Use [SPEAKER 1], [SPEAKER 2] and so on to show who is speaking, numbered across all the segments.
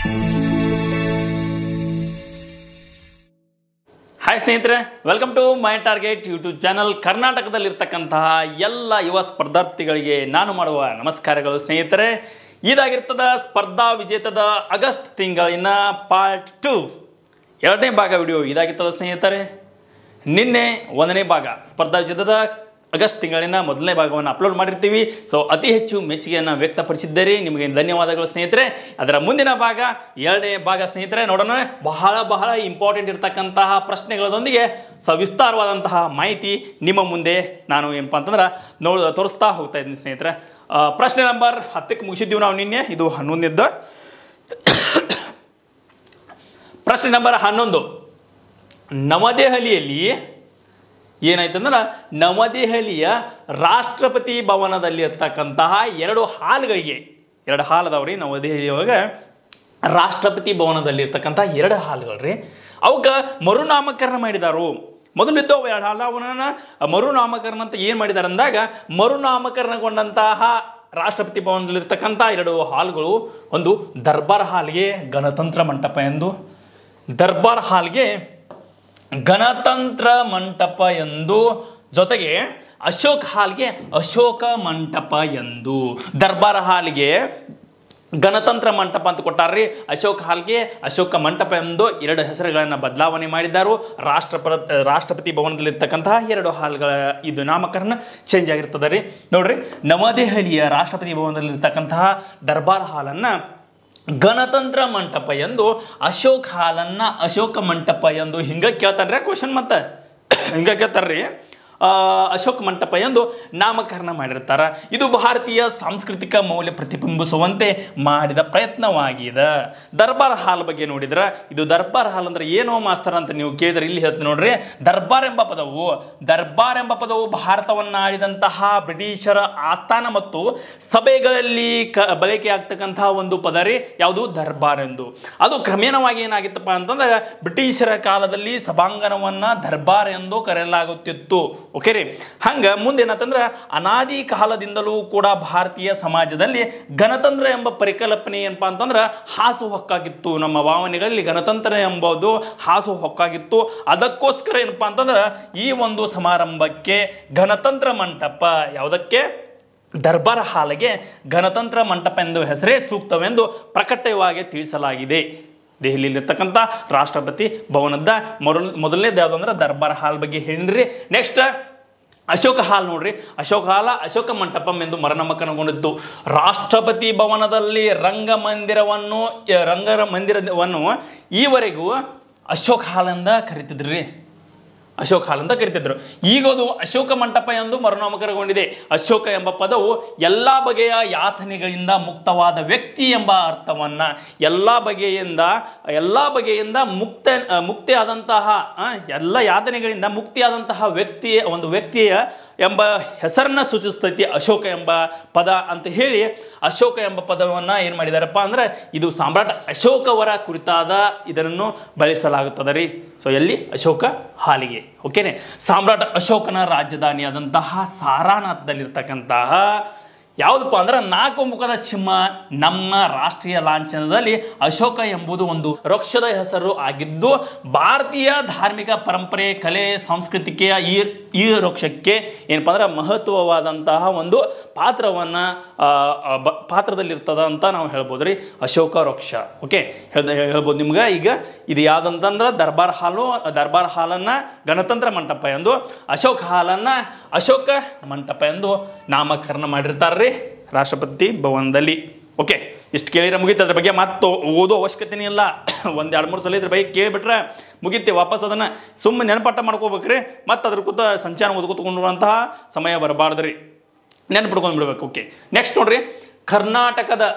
[SPEAKER 1] hi ಸ್ನೇಹಿತರೆ welcome to my target YouTube channel ಕರ್ನಾಟಕದಲ್ಲಿರ್ತಕ್ಕಂತಹ ಎಲ್ಲ ಯುವ ಸ್ಪರ್ಧಾರ್ಥಿಗಳಿಗೆ ನಾನು ಮಾಡುವ ನಮಸ್ಕಾರಗಳು ಸ್ನೇಹಿತರೆ ಇದಾಗಿರ್ತದ ಸ್ಪರ್ಧಾ ವಿಜೇತದ ಆಗಸ್ಟ್ ತಿಂಗಳಿನ ಪಾರ್ಟ್ ಟು ಎರಡನೇ ಭಾಗ ವಿಡಿಯೋ ಇದಾಗಿರ್ತದ ಸ್ನೇಹಿತರೆ ನಿನ್ನೆ ಒಂದನೇ ಭಾಗ ಸ್ಪರ್ಧಾ ವಿಜೇತದ ಆಗಸ್ಟ್ ತಿಂಗಳಿನ ಮೊದಲನೇ ಭಾಗವನ್ನು ಅಪ್ಲೋಡ್ ಮಾಡಿರ್ತೀವಿ ಸೊ ಅತಿ ಹೆಚ್ಚು ಮೆಚ್ಚುಗೆಯನ್ನು ವ್ಯಕ್ತಪಡಿಸಿದ್ದೀರಿ ನಿಮಗೆ ಧನ್ಯವಾದಗಳು ಸ್ನೇಹಿತರೆ ಅದರ ಮುಂದಿನ ಭಾಗ ಎರಡನೇ ಭಾಗ ಸ್ನೇಹಿತರೆ ನೋಡೋಣ ಬಹಳ ಬಹಳ ಇಂಪಾರ್ಟೆಂಟ್ ಇರತಕ್ಕಂತಹ ಪ್ರಶ್ನೆಗಳೊಂದಿಗೆ ಸವಿಸ್ತಾರವಾದಂತಹ ಮಾಹಿತಿ ನಿಮ್ಮ ಮುಂದೆ ನಾನು ಏನಪ್ಪ ಅಂತಂದ್ರೆ ನೋಡ ತೋರಿಸ್ತಾ ಹೋಗ್ತಾ ಇದ್ದೀನಿ ಸ್ನೇಹಿತರೆ ಆ, ಪ್ರಶ್ನೆ ನಂಬರ್ ಹತ್ತಕ್ಕೆ ಮುಗಿಸಿದ್ದೀವಿ ನಾವು ನಿನ್ನೆ ಇದು ಹನ್ನೊಂದಿದ್ದು ಪ್ರಶ್ನೆ ನಂಬರ್ ಹನ್ನೊಂದು ನವದೆಹಲಿಯಲ್ಲಿ ಏನಾಯ್ತಂದ್ರೆ ನವದೆಹಲಿಯ ರಾಷ್ಟ್ರಪತಿ ಭವನದಲ್ಲಿ ಇರ್ತಕ್ಕಂತಹ ಎರಡು ಹಾಲ್ಗಳಿಗೆ ಎರಡು ಹಾಲ್ ಅದಾವ್ರಿ ನವದೆಹಲಿ ಒಳಗೆ ರಾಷ್ಟ್ರಪತಿ ಭವನದಲ್ಲಿ ಇರ್ತಕ್ಕಂಥ ಎರಡು ಹಾಲ್ಗಳು ರೀ ಅವಕ್ಕೆ ಮರುನಾಮಕರಣ ಮಾಡಿದಾರು ಮೊದಲಿದ್ದವು ಎರಡು ಹಾಲ ಅವನನ್ನ ಮರುನಾಮಕರಣ ಅಂತ ಏನು ಮಾಡಿದಾರೆ ಅಂದಾಗ ಮರುನಾಮಕರಣಗೊಂಡಂತಹ ರಾಷ್ಟ್ರಪತಿ ಭವನದಲ್ಲಿರ್ತಕ್ಕಂಥ ಎರಡು ಹಾಲ್ಗಳು ಒಂದು ದರ್ಬಾರ್ ಹಾಲ್ಗೆ ಗಣತಂತ್ರ ಮಂಟಪ ಎಂದು ದರ್ಬಾರ್ ಹಾಲ್ಗೆ ಗಣತಂತ್ರ ಮಂಟಪ ಎಂದು ಜೊತೆಗೆ ಅಶೋಕ್ ಹಾಲ್ಗೆ ಅಶೋಕ ಮಂಟಪ ಎಂದು ದರ್ಬಾರ್ ಹಾಲ್ಗೆ ಗಣತಂತ್ರ ಮಂಟಪ ಅಂತ ಕೊಟ್ಟಾರ್ರಿ ಅಶೋಕ್ ಹಾಲ್ಗೆ ಅಶೋಕ ಮಂಟಪ ಎಂದು ಎರಡು ಹೆಸರುಗಳನ್ನು ಬದಲಾವಣೆ ಮಾಡಿದ್ದಾರು ರಾಷ್ಟ್ರಪ ರಾಷ್ಟ್ರಪತಿ ಭವನದಲ್ಲಿರ್ತಕ್ಕಂತಹ ಎರಡು ಹಾಲ್ಗಳ ಇದು ನಾಮಕರಣ ಚೇಂಜ್ ಆಗಿರ್ತದೆ ರೀ ನೋಡ್ರಿ ನವದೆಹಲಿಯ ರಾಷ್ಟ್ರಪತಿ ಭವನದಲ್ಲಿರ್ತಕ್ಕಂತಹ ದರ್ಬಾರ್ ಹಾಲನ್ನು ಗಣತಂತ್ರ ಮಂಟಪ ಎಂದು ಅಶೋಕ್ ಹಾಲನ್ನ ಅಶೋಕ ಮಂಟಪ ಎಂದು ಹಿಂಗ ಕೇಳ್ತಾರ್ರಿ ಕ್ವಶನ್ ಮತ್ತೆ ಹಿಂಗ ಕೇಳ್ತಾರ್ರಿ ಆ, ಅಶೋಕ್ ಮಂಟಪ ಎಂದು ನಾಮಕರಣ ಮಾಡಿರ್ತಾರ ಇದು ಭಾರತೀಯ ಸಾಂಸ್ಕೃತಿಕ ಮೌಲ್ಯ ಪ್ರತಿಬಿಂಬಿಸುವಂತೆ ಮಾಡಿದ ಪ್ರಯತ್ನವಾಗಿದೆ ದರ್ಬಾರ್ ಹಾಲ್ ಬಗ್ಗೆ ನೋಡಿದ್ರ ಇದು ದರ್ಬಾರ್ ಹಾಲ್ ಅಂದ್ರೆ ಏನೋ ಮಾಸ್ತರ್ ಅಂತ ನೀವು ಕೇಳಿದ್ರೆ ಇಲ್ಲಿ ಹೇಳ್ತೀನಿ ನೋಡ್ರಿ ದರ್ಬಾರ್ ಎಂಬ ಪದವು ದರ್ಬಾರ್ ಎಂಬ ಪದವು ಭಾರತವನ್ನ ಆಳಿದಂತಹ ಬ್ರಿಟಿಷರ ಆಸ್ಥಾನ ಮತ್ತು ಸಭೆಗಳಲ್ಲಿ ಕ ಬಳಕೆ ಆಗ್ತಕ್ಕಂತಹ ಒಂದು ಪದ ರೀ ಯಾವುದು ದರ್ಬಾರ್ ಎಂದು ಅದು ಕ್ರಮೇಣವಾಗಿ ಏನಾಗಿತ್ತಪ್ಪ ಅಂತಂದ್ರೆ ಬ್ರಿಟಿಷರ ಕಾಲದಲ್ಲಿ ಸಭಾಂಗಣವನ್ನ ದರ್ಬಾರ್ ಎಂದು ಕರೆಯಲಾಗುತ್ತಿತ್ತು ಓಕೆ ರೀ ಹಂಗ ಮುಂದೇನಂತಂದ್ರೆ ಅನಾದಿ ಕಾಲದಿಂದಲೂ ಕೂಡ ಭಾರತೀಯ ಸಮಾಜದಲ್ಲಿ ಗಣತಂತ್ರ ಎಂಬ ಪರಿಕಲ್ಪನೆ ಏನಪ್ಪಾ ಅಂತಂದ್ರೆ ಹಾಸು ಹೊಕ್ಕಾಗಿತ್ತು ನಮ್ಮ ಭಾವನೆಗಳಲ್ಲಿ ಗಣತಂತ್ರ ಎಂಬುದು ಹಾಸು ಹೊಕ್ಕಾಗಿತ್ತು ಅದಕ್ಕೋಸ್ಕರ ಏನಪ್ಪಾ ಅಂತಂದ್ರೆ ಈ ಒಂದು ಸಮಾರಂಭಕ್ಕೆ ಗಣತಂತ್ರ ಮಂಟಪ ಯಾವುದಕ್ಕೆ ದರ್ಬಾರ್ ಹಾಲಿಗೆ ಗಣತಂತ್ರ ಮಂಟಪ ಎಂದು ಹೆಸರೇ ಸೂಕ್ತವೆಂದು ಪ್ರಕಟವಾಗಿ ತಿಳಿಸಲಾಗಿದೆ ದೆಹಲಿಯಲ್ಲಿರ್ತಕ್ಕಂಥ ರಾಷ್ಟ್ರಪತಿ ಭವನದ ಮೊದಲ್ ಮೊದಲನೇದು ಯಾವುದು ಅಂದ್ರೆ ದರ್ಬಾರ್ ಹಾಲ್ ಬಗ್ಗೆ ಹೇಳಿದ್ರಿ ನೆಕ್ಸ್ಟ್ ಅಶೋಕ ಹಾಲ್ ನೋಡ್ರಿ ಅಶೋಕ ಹಾಲ ಅಶೋಕ ಮಂಟಪಂ ಎಂದು ಮರಣಮಕನಗೊಂಡಿತ್ತು ರಾಷ್ಟ್ರಪತಿ ಭವನದಲ್ಲಿ ರಂಗಮಂದಿರವನ್ನು ಯ- ರಂಗರ ಮಂದಿರವನ್ನು ಈವರೆಗೂ ಅಶೋಕ್ ಹಾಲ್ ಅಂತ ಕರಿತಿದ್ರಿ ಅಶೋಕ್ ಹಾಲ್ ಅಂತ ಕರಿತಿದ್ರು ಈಗ ಅದು ಅಶೋಕ ಮಂಟಪ ಎಂದು ಮರುನಾಮಕರಣಗೊಂಡಿದೆ ಅಶೋಕ ಎಂಬ ಪದವು ಎಲ್ಲ ಬಗೆಯ ಯಾತನೆಗಳಿಂದ ಮುಕ್ತವಾದ ವ್ಯಕ್ತಿ ಎಂಬ ಅರ್ಥವನ್ನ ಎಲ್ಲ ಬಗೆಯಿಂದ ಎಲ್ಲ ಬಗೆಯಿಂದ ಮುಕ್ತ ಆ, ಮುಕ್ತಿ ಆದಂತಹ ಆ, ಎಲ್ಲ ಯಾತನೆಗಳಿಂದ ಮುಕ್ತಿಯಾದಂತಹ ವ್ಯಕ್ತಿಯ ಒಂದು ವ್ಯಕ್ತಿಯ ಎಂಬ ಹೆಸರನ್ನ ಸೂಚಿಸ್ತೈತಿ ಅಶೋಕ ಎಂಬ ಪದ ಅಂತ ಹೇಳಿ ಅಶೋಕ ಎಂಬ ಪದವನ್ನ ಏನು ಮಾಡಿದಾರಪ್ಪ ಅಂದ್ರೆ ಇದು ಸಾಮ್ರಾಟ್ ಅಶೋಕ ಅವರ ಕುರಿತಾದ ಇದನ್ನು ಬಳಸಲಾಗುತ್ತದೆ ರೀ ಸೊ ಎಲ್ಲಿ ಅಶೋಕ ಹಾಲಿಗೆ ಓಕೆನೆ ಸಾಮ್ರಾಟ್ ಅಶೋಕನ ರಾಜಧಾನಿಯಾದಂತಹ ಸಾರಾನಾಥದಲ್ಲಿರ್ತಕ್ಕಂತಹ ಯಾವುದಪ್ಪ ಅಂದ್ರೆ ನಾಲ್ಕು ಮುಖದ ಸಿಂಹ ನಮ್ಮ ರಾಷ್ಟ್ರೀಯ ಲಾಂಛನದಲ್ಲಿ ಅಶೋಕ ಎಂಬುದು ಒಂದು ವೃಕ್ಷದ ಹೆಸರು ಆಗಿದ್ದು ಭಾರತೀಯ ಧಾರ್ಮಿಕ ಪರಂಪರೆ ಕಲೆ ಸಂಸ್ಕೃತಿಕೆಯ ಈ ಈ ವೃಕ್ಷಕ್ಕೆ ಏನಪ್ಪ ಅಂದ್ರೆ ಮಹತ್ವವಾದಂತಹ ಒಂದು ಪಾತ್ರವನ್ನು ಪಾತ್ರದಲ್ಲಿರ್ತದ ಅಂತ ನಾವು ಹೇಳ್ಬೋದು ರೀ ಅಶೋಕ ವೃಕ್ಷ ಓಕೆ ಹೇಳ್ಬೋದು ನಿಮ್ಗೆ ಈಗ ಇದು ಯಾವ್ದಂತಂದ್ರೆ ದರ್ಬಾರ್ ಹಾಲು ದರ್ಬಾರ್ ಹಾಲನ್ನು ಗಣತಂತ್ರ ಮಂಟಪ ಎಂದು ಅಶೋಕ್ ಹಾಲನ್ನು ಅಶೋಕ ಮಂಟಪ ಎಂದು ನಾಮಕರಣ ಮಾಡಿರ್ತಾರೆ ರೀ ರಾಷ್ಟ್ರಪತಿ ಭವನದಲ್ಲಿ ಓಕೆ ಇಷ್ಟು ಕೇಳಿದ್ರೆ ಮುಗೀತು ಅದ್ರ ಬಗ್ಗೆ ಮತ್ತು ಓದೋ ಅವಶ್ಯಕತೆನೇ ಇಲ್ಲ ಒಂದು ಎರಡು ಮೂರು ಸಲ ಇದ್ರ ಬಗ್ಗೆ ಕೇಳಿಬಿಟ್ರೆ ಮುಗೀತಿ ವಾಪಸ್ ಅದನ್ನು ಸುಮ್ಮನೆ ನೆನಪಟ್ಟ ಮಾಡ್ಕೋಬೇಕ್ರಿ ಮತ್ತು ಅದ್ರ ಕೂತ ಸಂಚಾರ ಓದ್ಕೊತ್ಕೊಂಡುವಂತಹ ಸಮಯ ಬರಬಾರ್ದು ರೀ ನೆನ್ಪಿಡ್ಕೊಂಡು ಬಿಡ್ಬೇಕು ಓಕೆ ನೆಕ್ಸ್ಟ್ ನೋಡ್ರಿ ಕರ್ನಾಟಕದ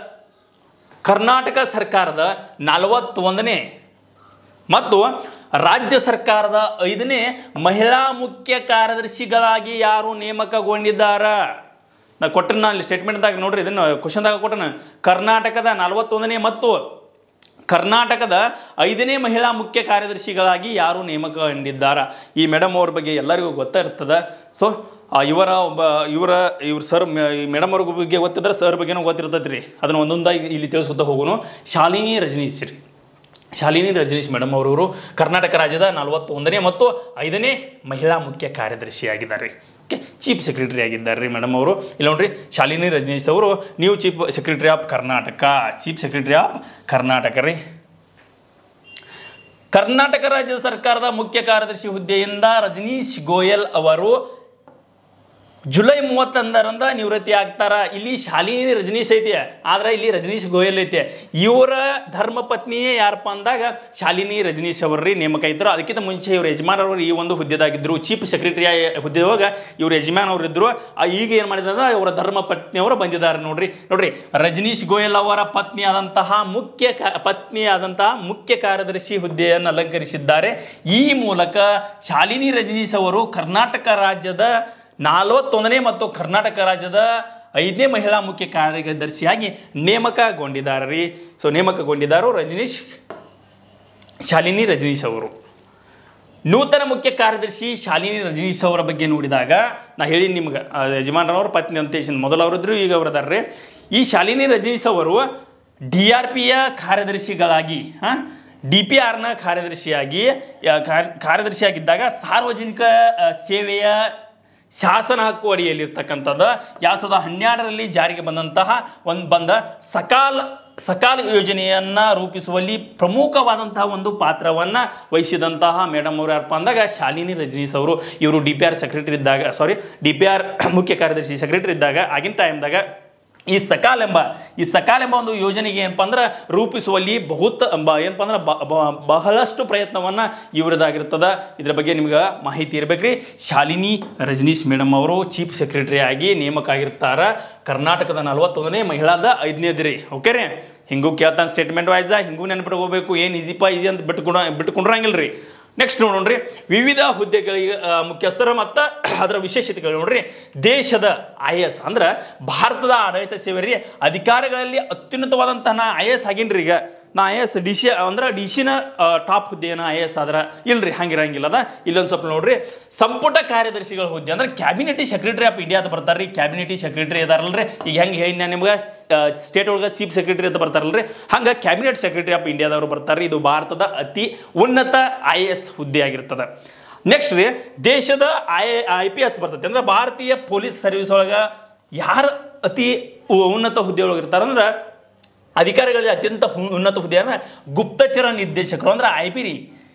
[SPEAKER 1] ಕರ್ನಾಟಕ ಸರ್ಕಾರದ ನಲವತ್ತೊಂದನೇ ಮತ್ತು ರಾಜ್ಯ ಸರ್ಕಾರದ ಐದನೇ ಮಹಿಳಾ ಮುಖ್ಯ ಕಾರ್ಯದರ್ಶಿಗಳಾಗಿ ಯಾರು ನೇಮಕಗೊಂಡಿದ್ದಾರ ನಾ ಕೊಟ್ಟನ ಅಲ್ಲಿ ಸ್ಟೇಟ್ಮೆಂಟ್ದಾಗ ನೋಡ್ರಿ ಇದನ್ನು ಕ್ವಶನ್ದಾಗ ಕೊಟ್ಟನ ಕರ್ನಾಟಕದ ನಲವತ್ತೊಂದನೇ ಮತ್ತು ಕರ್ನಾಟಕದ ಐದನೇ ಮಹಿಳಾ ಮುಖ್ಯ ಕಾರ್ಯದರ್ಶಿಗಳಾಗಿ ಯಾರು ನೇಮಕಗೊಂಡಿದ್ದಾರ ಈ ಮೇಡಮ್ ಅವ್ರ ಬಗ್ಗೆ ಎಲ್ಲರಿಗೂ ಗೊತ್ತಾ ಇರ್ತದೆ ಸೊ ಆ, ಇವರ ಒಬ್ಬ ಇವರ ಇವ್ರ ಸರ್ ಮೇಡಮ್ ಅವ್ರ ಬಗ್ಗೆ ಗೊತ್ತಿದ್ರೆ ಸರ್ ಬಗ್ಗೆನೂ ಗೊತ್ತಿರ್ತೈತೆ ರೀ ಅದನ್ನು ಒಂದೊಂದಾಗಿ ಇಲ್ಲಿ ತಿಳಿಸ್ಕೊತಾ ಹೋಗೋನು ಶಾಲಿನಿ ರಜನೀಶ್ ರೀ ಶಾಲಿನಿ ರಜನೀಶ್ ಮೇಡಮ್ ಅವರವರು ಕರ್ನಾಟಕ ರಾಜ್ಯದ ನಲವತ್ತೊಂದನೇ ಮತ್ತು ಐದನೇ ಮಹಿಳಾ ಮುಖ್ಯ ಕಾರ್ಯದರ್ಶಿಯಾಗಿದ್ದಾರೆ ಓಕೆ ಚೀಫ್ ಸೆಕ್ರೆಟರಿ ಆಗಿದ್ದಾರೆ ರೀ ಮೇಡಮ್ ಅವರು ಇಲ್ಲ ನೋಡ್ರಿ ಶಾಲಿನಿ ರಜನೀಶ್ ಅವರು new chief secretary of Karnataka chief secretary of Karnataka ರೀ ಕರ್ನಾಟಕ ರಾಜ್ಯ ಸರ್ಕಾರದ ಮುಖ್ಯ ಕಾರ್ಯದರ್ಶಿ ಹುದ್ದೆಯಿಂದ ರಜನೀಶ್ ಗೋಯಲ್ ಅವರು ಜುಲೈ ಮೂವತ್ತೊಂದರಂದ ನಿವೃತ್ತಿ ಆಗ್ತಾರ ಇಲ್ಲಿ ಶಾಲಿನಿ ರಜನೀಶ್ ಐತಿ ಆದ್ರೆ ಇಲ್ಲಿ ರಜನೀಶ್ ಗೋಯಲ್ ಐತಿ ಇವರ ಧರ್ಮ ಪತ್ನಿಯೇ ಯಾರಪ್ಪ ಅಂದಾಗ ಶಾಲಿನಿ ರಜನೀಶ್ ಅವ್ರಿ ನೇಮಕ ಇದ್ರು ಅದಕ್ಕಿಂತ ಮುಂಚೆ ಇವ್ರ ಯಜಮಾನ್ ಅವರು ಈ ಒಂದು ಹುದ್ದೆದಾಗಿದ್ರು ಚೀಫ್ ಸೆಕ್ರೆಟರಿ ಹುದ್ದೆದಾಗ ಇವ್ರ ಯಜಮಾನ್ ಅವ್ರು ಇದ್ರು ಆ, ಈಗ ಏನು ಮಾಡಿದಾರ ಇವರ ಧರ್ಮ ಪತ್ನಿಯವರು ಬಂದಿದ್ದಾರೆ ನೋಡ್ರಿ ನೋಡ್ರಿ ರಜನೀಶ್ ಗೋಯಲ್ ಅವರ ಪತ್ನಿ ಆದಂತಹ ಮುಖ್ಯ ಕ- ಪತ್ನಿ ಆದಂತಹ ಮುಖ್ಯ ಕಾರ್ಯದರ್ಶಿ ಹುದ್ದೆಯನ್ನು ಅಲಂಕರಿಸಿದ್ದಾರೆ ಈ ಮೂಲಕ ಶಾಲಿನಿ ರಜನೀಶ್ ಅವರು ಕರ್ನಾಟಕ ರಾಜ್ಯದ ನಲವತ್ತೊಂದನೇ ಮತ್ತು ಕರ್ನಾಟಕ ರಾಜ್ಯದ ಐದನೇ ಮಹಿಳಾ ಮುಖ್ಯ ಕಾರ್ಯದರ್ಶಿಯಾಗಿ ನೇಮಕಗೊಂಡಿದ್ದಾರೆ ರೀ ಸೊ ನೇಮಕಗೊಂಡಿದ್ದಾರು ರಜನೀಶ್ ಶಾಲಿನಿ ರಜನೀಶ್ ಅವರು ನೂತನ ಮುಖ್ಯ ಕಾರ್ಯದರ್ಶಿ ಶಾಲಿನಿ ರಜನೀಶ್ ಅವರ ಬಗ್ಗೆ ನೋಡಿದಾಗ ನಾ ಹೇಳಿ ನಿಮ್ಗೆ ಆ, ಯಜಮಾನರವ್ರ ಪತ್ನಿ ಅಂತ ಹೇಳಿ ಮೊದಲು ಅವರಿದ್ರು ಈಗ ಅವರದಾರ್ರಿ ಈ ಶಾಲಿನಿ ರಜನೀಶ್ ಅವರು ಡಿ ಆರ್ ಪಿಯ ಕಾರ್ಯದರ್ಶಿಗಳಾಗಿ ಡಿ ಪಿ ಆರ್ನ ಕಾರ್ಯದರ್ಶಿಯಾಗಿ ಆ, ಕಾರ್ಯ- ಕಾರ್ಯದರ್ಶಿಯಾಗಿದ್ದಾಗ ಸಾರ್ವಜನಿಕ ಆ, ಸೇವೆಯ ಶಾಸನ ಹಕ್ಕು ಅಡಿಯಲ್ಲಿರ್ತಕ್ಕಂಥದ್ದು ಎರಡು ಸಾವಿರದ ಹನ್ನೆರಡರಲ್ಲಿ ಜಾರಿಗೆ ಬಂದಂತಹ ಒಂದು ಬಂದ ಸಕಾಲ ಸಕಾಲ ಯೋಜನೆಯನ್ನು ರೂಪಿಸುವಲ್ಲಿ ಪ್ರಮುಖವಾದಂತಹ ಒಂದು ಪಾತ್ರವನ್ನು ವಹಿಸಿದಂತಹ ಮೇಡಮ್ ಅವರು ಯಾರಪ್ಪ ಅಂದಾಗ ಶಾಲಿನಿ ರಜನೀಶ್ ಅವರು ಇವರು ಡಿ ಪಿ ಆರ್ ಸೆಕ್ರೆಟರಿ ಇದ್ದಾಗ ಸಾರಿ ಡಿ ಪಿ ಆರ್ ಮುಖ್ಯ ಕಾರ್ಯದರ್ಶಿ ಸೆಕ್ರೆಟರಿ ಇದ್ದಾಗ ಆಗಿನ ಟೈಮ್ದಾಗ ಈ ಸಕಾಲ್ ಎಂಬ ಈ ಸಕಾಲ್ ಎಂಬ ಒಂದು ಯೋಜನೆಗೆ ಏನಪ್ಪ ಅಂದ್ರೆ ರೂಪಿಸುವಲ್ಲಿ ಬಹುತ ಬ ಏನಪ್ಪ ಅಂದ್ರೆ ಬ- ಬ- ಬಹಳಷ್ಟು ಪ್ರಯತ್ನವನ್ನು ಇವರದಾಗಿರ್ತದ ಇದ್ರ ಬಗ್ಗೆ ನಿಮ್ಗೆ ಮಾಹಿತಿ ಇರ್ಬೇಕ್ರಿ ಶಾಲಿನಿ ರಜನೀಶ್ ಮೇಡಮ್ ಅವರು ಚೀಫ್ ಸೆಕ್ರೆಟರಿ ಆಗಿ ನೇಮಕ ಆಗಿರ್ತಾರ ಕರ್ನಾಟಕದ ನಲವತ್ತೊಂದನೇ ಮಹಿಳಾದ ಐದನೇದು ರೀ ಓಕೆ ರೀ ಹಿಂಗೂ ಕೇಳ್ತಾನೆ ಸ್ಟೇಟ್ಮೆಂಟ್ ವೈಸ ಹಿಂಗೂ ನೆನ್ಪಿಟ್ಕೋಬೇಕು ಏನು ಈಸಿಪ ಈಸಿ ಅಂತ ಬಿಟ್ಕೊಡ ಬಿಟ್ಕೊಂಡ್ರಂಗಿಲ್ಲ ರೀ ನೆಕ್ಸ್ಟ್ ನೋಡೋಣ್ರಿ ವಿವಿಧ ಹುದ್ದೆಗಳಿಗೆ ಆ, ಮುಖ್ಯಸ್ಥರು ಮತ್ತು ಅದರ ವಿಶೇಷತೆಗಳು ನೋಡ್ರಿ ದೇಶದ ಐ ಎಸ್ ಅಂದ್ರೆ ಭಾರತದ ಆಡಳಿತ ಸೇವೆ ರೀ ಅಧಿಕಾರಿಗಳಲ್ಲಿ ಅತ್ಯುನ್ನತವಾದಂತಹ ನಾ ಐ ಎಸ್ ಆಗೇನ್ರಿ ಈಗ ನಾ ಐ ಎಸ್ ಡಿ ಸಿ ಅಂದ್ರೆ ಡಿ ಸಿನ ಟಾಪ್ ಹುದ್ದೆ ಏನ ಐ ಎಸ್ ಆದ್ರೆ ಇಲ್ರಿ ಹಂಗಿರಂಗಿಲ್ಲ ಅದ ಇಲ್ಲೊಂದು ಸ್ವಲ್ಪ ನೋಡ್ರಿ ಸಂಪುಟ ಕಾರ್ಯದರ್ಶಿಗಳ ಹುದ್ದೆ ಅಂದ್ರೆ ಕ್ಯಾಬಿನೆಟಿ ಸೆಕ್ರೆಟರಿ ಆಫ್ ಇಂಡಿಯಾ ಅಂತ ಬರ್ತಾರ್ರಿ ಕ್ಯಾಬಿನೆಟಿ ಸೆಕ್ರೆಟರಿ ಅದಾರಲ್ರಿ ಈಗ ಹೆಂಗೆ ಹೇಳಿ ನಾನು ನಿಮ್ಗೆ ಸ್ಟೇಟ್ ಒಳಗೆ ಚೀಫ್ ಸೆಕ್ರೆಟರಿ ಅಂತ ಬರ್ತಾರಲ್ರಿ ಹಂಗೆ ಕ್ಯಾಬಿನೆಟ್ ಸೆಕ್ರೆಟರಿ ಆಫ್ ಇಂಡಿಯಾದವರು ಬರ್ತಾರೆ ಇದು ಭಾರತದ ಅತಿ ಉನ್ನತ ಐ ಎಸ್ ಹುದ್ದೆ ಆಗಿರ್ತದೆ ನೆಕ್ಸ್ಟ್ ರೀ ದೇಶದ ಐ ಐ ಪಿ ಎಸ್ ಬರ್ತೈತೆ ಅಂದ್ರೆ ಭಾರತೀಯ ಪೊಲೀಸ್ ಸರ್ವಿಸ್ ಒಳಗೆ ಯಾರು ಅತಿ ಉ- ಉನ್ನತ ಹುದ್ದೆ ಒಳಗೆ ಇರ್ತಾರಂದ್ರೆ ಅಧಿಕಾರಿಗಳಲ್ಲಿ ಅತ್ಯಂತ ಹು- ಉನ್ನತ ಹುದ್ದೆ ಅಂದ್ರೆ ಗುಪ್ತಚರ ನಿರ್ದೇಶಕರು ಅಂದ್ರೆ ಐ ಪಿ ರೀ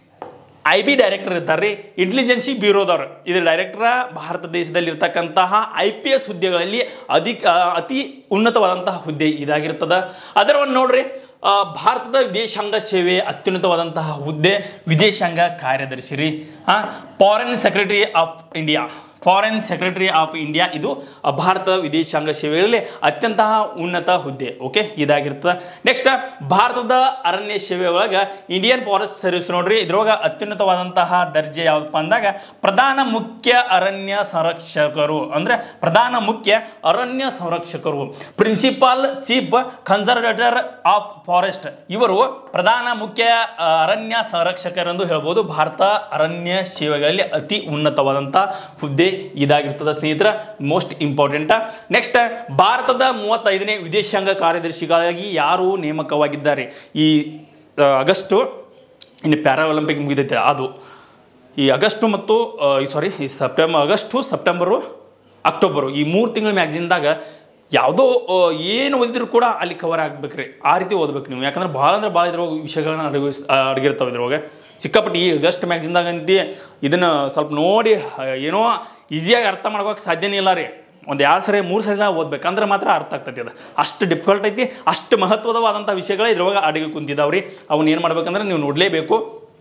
[SPEAKER 1] ಐ ಬಿ ಡೈರೆಕ್ಟರ್ ಇರ್ತಾರೆ ರೀ ಇಂಟೆಲಿಜೆನ್ಸಿ ಬ್ಯೂರೋದವ್ರು ಇದು ಡೈರೆಕ್ಟರ್ ಭಾರತ ದೇಶದಲ್ಲಿ ಇರ್ತಕ್ಕಂತಹ ಐ ಪಿ ಎಸ್ ಹುದ್ದೆಗಳಲ್ಲಿ ಅಧಿಕ ಆ, ಅತಿ ಉನ್ನತವಾದಂತಹ ಹುದ್ದೆ ಇದಾಗಿರ್ತದ ಅದರ ಒಂದು ನೋಡ್ರಿ ಆ, ಭಾರತದ ವಿದೇಶಾಂಗ ಸೇವೆ ಅತ್ಯುನ್ನತವಾದಂತಹ ಹುದ್ದೆ ವಿದೇಶಾಂಗ ಕಾರ್ಯದರ್ಶಿ ರೀ foreign secretary of India foreign secretary of India ಇದು ಆ, ಭಾರತದ ವಿದೇಶಾಂಗ ಸೇವೆಯಲ್ಲಿ ಅತ್ಯಂತ ಉನ್ನತ ಹುದ್ದೆ ಓಕೆ ಇದಾಗಿರ್ತದೆ ನೆಕ್ಸ್ಟ್ ಭಾರತದ ಅರಣ್ಯ ಸೇವೆ ಒಳಗೆ ಇಂಡಿಯನ್ ಫಾರೆಸ್ಟ್ ಸರ್ವಿಸ್ ನೋಡ್ರಿ ಇದ್ರೊಳಗೆ ಅತ್ಯುನ್ನತವಾದಂತಹ ದರ್ಜೆ ಯಾವ್ದಪ್ಪ ಅಂದಾಗ ಪ್ರಧಾನ ಮುಖ್ಯ ಅರಣ್ಯ ಸಂರಕ್ಷಕರು ಅಂದ್ರೆ ಪ್ರಧಾನ ಮುಖ್ಯ ಅರಣ್ಯ ಸಂರಕ್ಷಕರು principal chief conservator of forest ಇವರು ಪ್ರಧಾನ ಮುಖ್ಯ ಆ, ಅರಣ್ಯ ಸಂರಕ್ಷಕರೆಂದು ಹೇಳ್ಬೋದು ಭಾರತ ಅರಣ್ಯ ಸೇವೆಗಳಲ್ಲಿ ಅತಿ ಉನ್ನತವಾದಂಥ ಹುದ್ದೆ ಇದಾಗಿರ್ತದೆ ಸ್ನೇಹಿತರ ಮೋಸ್ಟ್ ಇಂಪಾರ್ಟೆಂಟ್ ನೆಕ್ಸ್ಟ್ ಭಾರತದ ಮೂವತ್ತೈದನೇ ವಿದೇಶಾಂಗ ಕಾರ್ಯದರ್ಶಿಗಳಾಗಿ ಯಾರು ನೇಮಕವಾಗಿದ್ದಾರೆ ಈ ಆ, ಆಗಸ್ಟು ಇನ್ನು ಪ್ಯಾರಾ ಒಲಿಂಪಿಕ್ ಮುಗಿದೈತೆ ಅದು ಈ ಆಗಸ್ಟು ಮತ್ತು ಸಾರಿ ಈ ಸೆಪ್ಟೆಂಬರ್ ಆಗಸ್ಟು ಸೆಪ್ಟೆಂಬರು ಅಕ್ಟೋಬರು ಈ ಮೂರು ತಿಂಗಳ ಮ್ಯಾಗ್ಝಿನ್ದಾಗ ಯಾವುದೋ ಆ, ಏನು ಓದಿದ್ರು ಕೂಡ ಅಲ್ಲಿ ಕವರ್ ಆಗ್ಬೇಕ್ರಿ ಆ ರೀತಿ ಓದ್ಬೇಕು ನೀವು ಯಾಕಂದ್ರೆ ಭಾಳ ಅಂದ್ರೆ ಭಾಳ ಇದ್ರೊಳಗೆ ವಿಷಯಗಳನ್ನ ಅಡಗಿಸ್ ಅಡಗಿರ್ತಾವೆ ಇದ್ರೊಳಗೆ ಸಿಕ್ಕಾಪಟ್ಟಿ ಈ ಆಗಸ್ಟ್ ಮ್ಯಾಗ್ಝಿನ್ದಾಗ ಅಂತಿ ಇದನ್ನು ಸ್ವಲ್ಪ ನೋಡಿ ಆ, ಏನೋ ಈಸಿಯಾಗಿ ಅರ್ಥ ಮಾಡ್ಕೋಕೆ ಸಾಧ್ಯನೇ ಇಲ್ಲ ರೀ ಒಂದು ಎರಡು ಸರಿ ಮೂರು ಸರಿ ಓದ್ಬೇಕಂದ್ರೆ ಮಾತ್ರ ಅರ್ಥ ಆಗ್ತೈತಿ ಅದು ಅಷ್ಟು ಡಿಫಿಕಲ್ಟ್ ಐತಿ ಅಷ್ಟು ಮಹತ್ವದವಾದಂಥ ವಿಷಯಗಳು ಇದ್ರೊಳಗೆ ಅಡಗಿ ಕುಂತಿದ್ದಾವ್ರಿ ಅವನ್ನ ಏನು ಮಾಡ್ಬೇಕಂದ್ರೆ ನೀವು ನೋಡಲೇಬೇಕು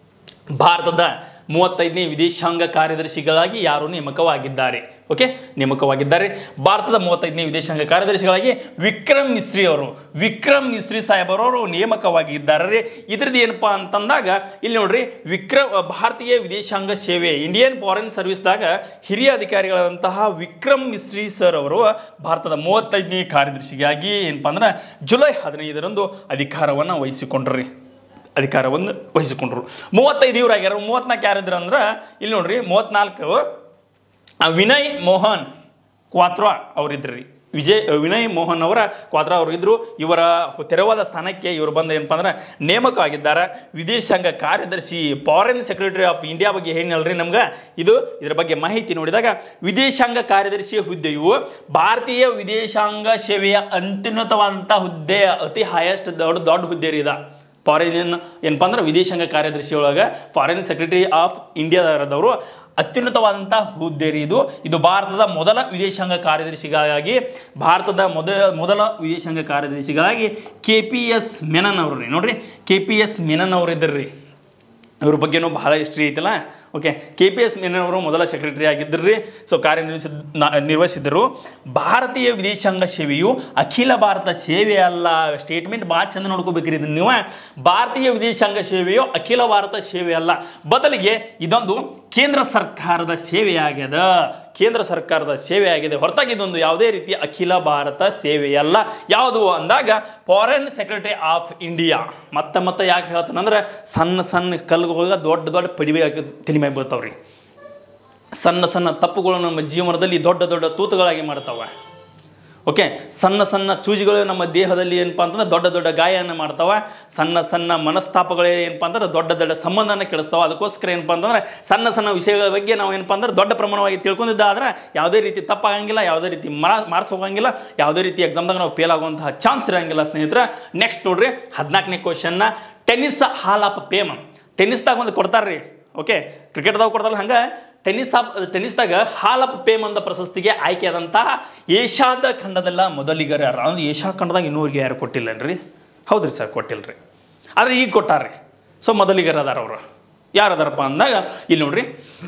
[SPEAKER 1] ಭಾರತದ ಮೂವತ್ತೈದನೇ ವಿದೇಶಾಂಗ ಕಾರ್ಯದರ್ಶಿಗಳಾಗಿ ಯಾರು ನೇಮಕವಾಗಿದ್ದಾರೆ ಓಕೆ ನೇಮಕವಾಗಿದ್ದಾರೆ ಭಾರತದ ಮೂವತ್ತೈದನೇ ವಿದೇಶಾಂಗ ಕಾರ್ಯದರ್ಶಿಗಳಾಗಿ ವಿಕ್ರಮ್ ಮಿಸ್ರಿ ಅವರು ವಿಕ್ರಮ್ ಮಿಸ್ರಿ ಸಾಹೇಬರವರು ನೇಮಕವಾಗಿದ್ದಾರೆ ರೀ ಇದ್ರದ್ದು ಏನಪ್ಪಾ ಅಂತಂದಾಗ ಇಲ್ಲಿ ನೋಡ್ರಿ ವಿಕ್ರಮ್ ಭಾರತೀಯ ವಿದೇಶಾಂಗ ಸೇವೆ ಇಂಡಿಯನ್ ಫಾರಿನ್ ಸರ್ವಿಸ್ದಾಗ ಹಿರಿಯ ಅಧಿಕಾರಿಗಳಾದಂತಹ ವಿಕ್ರಮ್ ಮಿಸ್ರಿ ಸರ್ ಅವರು ಭಾರತದ ಮೂವತ್ತೈದನೇ ಕಾರ್ಯದರ್ಶಿಗಾಗಿ ಏನಪ್ಪಾ ಅಂದ್ರೆ ಜುಲೈ ಹದಿನೈದರಂದು ಅಧಿಕಾರವನ್ನು ವಹಿಸಿಕೊಂಡ್ರಿ ಅಧಿಕಾರವನ್ನು ವಹಿಸಿಕೊಂಡ್ರು ಮೂವತ್ತೈದು ಇವ್ರು ಆಗ್ಯಾರ ಮೂವತ್ನಾಲ್ಕು ಯಾರಿದ್ರು ಅಂದ್ರೆ ಇಲ್ಲಿ ನೋಡ್ರಿ ಮೂವತ್ನಾಲ್ಕು ಆ ವಿನಯ್ ಮೋಹನ್ ಕ್ವಾತ್ರಾ ಅವರಿದ್ರಿ ವಿಜಯ್ ವಿನಯ್ ಮೋಹನ್ ಅವರ ಕ್ವಾತ್ರಾ ಅವರು ಇದ್ರು ಇವರ ತೆರವಾದ ಸ್ಥಾನಕ್ಕೆ ಇವರು ಬಂದ ಏನಪ್ಪ ಅಂದ್ರೆ ನೇಮಕ ಆಗಿದ್ದಾರೆ ವಿದೇಶಾಂಗ ಕಾರ್ಯದರ್ಶಿ ಫಾರಿನ್ ಸೆಕ್ರೆಟರಿ ಆಫ್ ಇಂಡಿಯಾ ಬಗ್ಗೆ ಏನು ಹೇಳ್ರಿ ನಮ್ಗೆ ಇದು ಇದರ ಬಗ್ಗೆ ಮಾಹಿತಿ ನೋಡಿದಾಗ ವಿದೇಶಾಂಗ ಕಾರ್ಯದರ್ಶಿ ಹುದ್ದೆಯು ಭಾರತೀಯ ವಿದೇಶಾಂಗ ಸೇವೆಯ ಅತ್ಯುನ್ನತವಾದಂಥ ಹುದ್ದೆ ಅತಿ ಹೈಯೆಸ್ಟ್ ದೊಡ್ಡ ದೊಡ್ಡ ಹುದ್ದೆ ರೀ ಇದ ಫಾರಿನ್ ಏನಪ್ಪ ಅಂದ್ರೆ ವಿದೇಶಾಂಗ ಕಾರ್ಯದರ್ಶಿ ಒಳಗೆ ಫಾರಿನ್ ಸೆಕ್ರೆಟರಿ ಆಫ್ ಇಂಡಿಯಾದವರು ಅತ್ಯುನ್ನತವಾದಂಥ ಹುದ್ದೆ ರೀ ಇದು ಇದು ಭಾರತದ ಮೊದಲ ವಿದೇಶಾಂಗ ಕಾರ್ಯದರ್ಶಿಗಾಗಿ ಭಾರತದ ಮೊದಲ ಮೊದಲ ವಿದೇಶಾಂಗ ಕಾರ್ಯದರ್ಶಿಗಾಗಿ ಕೆ ಪಿ ಎಸ್ ಮೆನನ್ ಅವರು ರೀ ನೋಡ್ರಿ ಕೆ ಪಿ ಎಸ್ ಮೆನನ್ ಅವರು ಇದ್ದರು ರೀ ಇವ್ರ ಬಗ್ಗೆನೂ ಬಹಳ ಹಿಸ್ಟ್ರಿ ಐತಲ್ಲ okay K P S Menon ಅವರು ಮೊದಲ ಸೆಕ್ರೆಟರಿ ಆಗಿದ್ದರು ರೀ ಸೊ ಕಾರ್ಯನಿರ್ವಹಿಸಿದ ನ- ನಿರ್ವಹಿಸಿದ್ದರು ಭಾರತೀಯ ವಿದೇಶಾಂಗ ಸೇವೆಯು ಅಖಿಲ ಭಾರತ ಸೇವೆ ಅಲ್ಲ ಸ್ಟೇಟ್ಮೆಂಟ್ ಭಾಳ ಚಂದ ನೋಡ್ಕೋಬೇಕ್ರಿ ಇದನ್ನ ನೀವು ಭಾರತೀಯ ವಿದೇಶಾಂಗ ಸೇವೆಯು ಅಖಿಲ ಭಾರತ ಸೇವೆ ಅಲ್ಲ ಬದಲಿಗೆ ಇದೊಂದು ಕೇಂದ್ರ ಸರ್ಕಾರದ ಸೇವೆಯಾಗ್ಯದ ಕೇಂದ್ರ ಸರ್ಕಾರದ ಸೇವೆ ಆಗಿದೆ ಹೊರತಾಗಿ ಇದೊಂದು ಯಾವುದೇ ರೀತಿಯ ಅಖಿಲ ಭಾರತ ಸೇವೆಯಲ್ಲ ಯಾವುದು ಅಂದಾಗ ಫಾರಿನ್ ಸೆಕ್ರೆಟರಿ ಆಫ್ ಇಂಡಿಯಾ ಮತ್ತೆ ಮತ್ತೆ ಯಾಕೆ ಹೇಳ್ತಾನಂದ್ರೆ ಸಣ್ಣ ಸಣ್ಣ ಕಲ್ಲುಗಳಿಗೆ ದೊಡ್ಡ ದೊಡ್ಡ ಪಡಿವೆ ಹಾಕಿ ತಲೆ ಮೇಲೆ ಬೀಳ್ತಾವ್ರಿ ಸಣ್ಣ ಸಣ್ಣ ತಪ್ಪುಗಳು ನಮ್ಮ ಜೀವನದಲ್ಲಿ ದೊಡ್ಡ ದೊಡ್ಡ ತೂತುಗಳಾಗಿ ಮಾಡ್ತಾವೆ ಓಕೆ ಸಣ್ಣ ಸಣ್ಣ ಚೂಜಿಗಳು ನಮ್ಮ ದೇಹದಲ್ಲಿ ಏನಪ್ಪ ಅಂತಂದ್ರೆ ದೊಡ್ಡ ದೊಡ್ಡ ಗಾಯನ ಮಾಡ್ತಾವ ಸಣ್ಣ ಸಣ್ಣ ಮನಸ್ತಾಪಗಳು ಏನಪ್ಪ ಅಂತಂದ್ರೆ ದೊಡ್ಡ ದೊಡ್ಡ ಸಂಬಂಧನ ಕೆಡಿಸ್ತಾವ ಅದಕ್ಕೋಸ್ಕರ ಏನಪ್ಪ ಅಂತಂದ್ರೆ ಸಣ್ಣ ಸಣ್ಣ ವಿಷಯಗಳ ಬಗ್ಗೆ ನಾವು ಏನಪ್ಪ ಅಂದ್ರೆ ದೊಡ್ಡ ಪ್ರಮಾಣವಾಗಿ ತಿಳ್ಕೊಂಡಿದ್ದಾದ್ರೆ ಯಾವುದೇ ರೀತಿ ತಪ್ಪಾಗಂಗಿಲ್ಲ ಯಾವುದೇ ರೀತಿ ಮರ ಮಾರ್ಕ್ಸ್ ಹೋಗಂಗಿಲ್ಲ ಯಾವುದೇ ರೀತಿ ಎಕ್ಸಾಮ್ದಾಗ ನಾವು ಫೇಲ್ ಆಗುವಂತಹ ಚಾನ್ಸ್ ಇರಂಗಿಲ್ಲ ಸ್ನೇಹಿತರೆ ನೆಕ್ಸ್ಟ್ ನೋಡ್ರಿ ಹದಿನಾಲ್ಕನೇ ಕ್ವಶನ್ನ ಟೆನ್ನಿಸ್ ಹಾಲ್ ಆಫ್ ಫೇಮ್ ಟೆನ್ನಿಸ್ದಾಗ ಒಂದು ಕೊಡ್ತಾರ್ರಿ ಓಕೆ ಕ್ರಿಕೆಟ್ದಾಗ ಕೊಡ್ತಾರಲ್ಲ ಹಂಗೆ ಟೆನ್ನಿಸ್ ಆಫ್ ಟೆನ್ನಿಸ್ದಾಗ ಹಾಲ್ ಆಫ್ ಫೇಮ್ ಅಂತ ಪ್ರಶಸ್ತಿಗೆ ಆಯ್ಕೆಯಾದಂತಹ ಏಷ್ಯಾದ ಖಂಡದಲ್ಲ ಮೊದಲಿಗರ ಯಾರು ಅಂದ್ರೆ ಏಷ್ಯಾ ಖಂಡದಾಗ ಇನ್ನೂರಿಗೆ ಯಾರು ಕೊಟ್ಟಿಲ್ಲನ್ರಿ ಹೌದ್ರಿ ಸರ್ ಕೊಟ್ಟಿಲ್ರಿ ಆದ್ರೆ ಈಗ ಕೊಟ್ಟಾರ್ರಿ ಸೊ ಮೊದಲಿಗರ ಅದಾರ ಅವರು ಯಾರು ಅದಾರಪ್ಪ ಅಂದಾಗ ಇಲ್ಲಿ ನೋಡ್ರಿ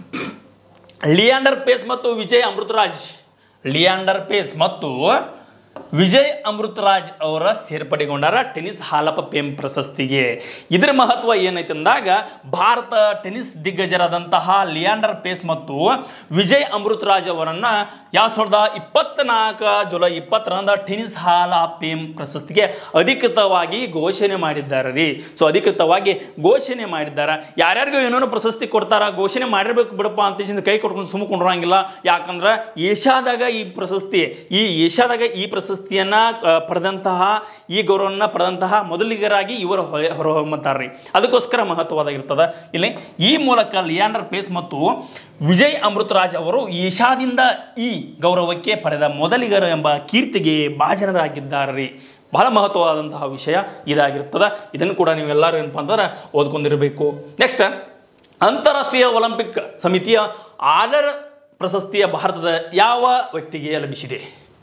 [SPEAKER 1] ಲಿಯಾಂಡರ್ ಪೇಸ್ ಮತ್ತು ವಿಜಯ್ ಅಮೃತರಾಜ್ ಲಿಯಾಂಡರ್ ಪೇಸ್ ಮತ್ತು ವಿಜಯ್ ಅಮೃತರಾಜ್ ಅವರ ಸೇರ್ಪಡೆಗೊಂಡಾರ ಟೆನ್ನಿಸ್ ಹಾಲ್ ಆಫ್ ಫೇಮ್ ಪ್ರಶಸ್ತಿಗೆ ಇದರ ಮಹತ್ವ ಏನೈತೆ ಅಂದಾಗ ಭಾರತ ಟೆನ್ನಿಸ್ ದಿಗ್ಗಜರಾದಂತಹ ಲಿಯಾಂಡರ್ ಪೇಸ್ ಮತ್ತು ವಿಜಯ್ ಅಮೃತರಾಜ್ ಅವರನ್ನ ಎರಡ್ ಸಾವಿರದ ಇಪ್ಪತ್ನಾಲ್ಕು ಜುಲೈ ಇಪ್ಪತ್ತರಂದ ಟೆನ್ನಿಸ್ ಹಾಲ್ ಆಫ್ ಫೇಮ್ ಪ್ರಶಸ್ತಿಗೆ ಅಧಿಕೃತವಾಗಿ ಘೋಷಣೆ ಮಾಡಿದ್ದಾರೆ ರೀ ಸೊ ಅಧಿಕೃತವಾಗಿ ಘೋಷಣೆ ಮಾಡಿದ್ದಾರೆ ಯಾರ್ಯಾರಿಗೂ ಏನೇನೋ ಪ್ರಶಸ್ತಿ ಕೊಡ್ತಾರ ಘೋಷಣೆ ಮಾಡಿರ್ಬೇಕು ಬಿಡಪ್ಪ ಅಂತ ಕೈ ಕೊಟ್ಕೊಂಡು ಸುಮ್ಮಕೊಂಡಿರಂಗಿಲ್ಲ ಯಾಕಂದ್ರೆ ಏಷ್ಯಾದಾಗ ಈ ಪ್ರಶಸ್ತಿ ಈ ಏಷ್ಯಾದಾಗ ಈ ಪ್ರಶಸ್ತಿಯನ್ನ ಆ, ಪಡೆದಂತಹ ಈ ಗೌರವನ್ನ ಪಡೆದಂತಹ ಮೊದಲಿಗರಾಗಿ ಇವರು ಹೊರ ಹೊರಹೊಮ್ಮತಾರ್ರಿ ಅದಕ್ಕೋಸ್ಕರ ಮಹತ್ವದಾಗಿರ್ತದ ಇಲ್ಲಿ ಈ ಮೂಲಕ ಲಿಯಾಂಡರ್ ಪೇಸ್ ಮತ್ತು ವಿಜಯ್ ಅಮೃತರಾಜ್ ಅವರು ಏಷ್ಯಾದಿಂದ ಈ ಗೌರವಕ್ಕೆ ಪಡೆದ ಮೊದಲಿಗರು ಎಂಬ ಕೀರ್ತಿಗೆ ಭಾಜನರಾಗಿದ್ದಾರೆ ರೀ ಬಹಳ ಮಹತ್ವವಾದಂತಹ ವಿಷಯ ಇದಾಗಿರ್ತದ ಇದನ್ನು ಕೂಡ ನೀವೆಲ್ಲರೂ ಏನಪ್ಪ ಅಂತಂದ್ರೆ ಓದ್ಕೊಂಡಿರಬೇಕು ನೆಕ್ಸ್ಟ್ ಅಂತಾರಾಷ್ಟ್ರೀಯ ಒಲಿಂಪಿಕ್ ಸಮಿತಿಯ ಆರ್ಡರ್ ಪ್ರಶಸ್ತಿಯ ಭಾರತದ ಯಾವ ವ್ಯಕ್ತಿಗೆ ಲಭಿಸಿದೆ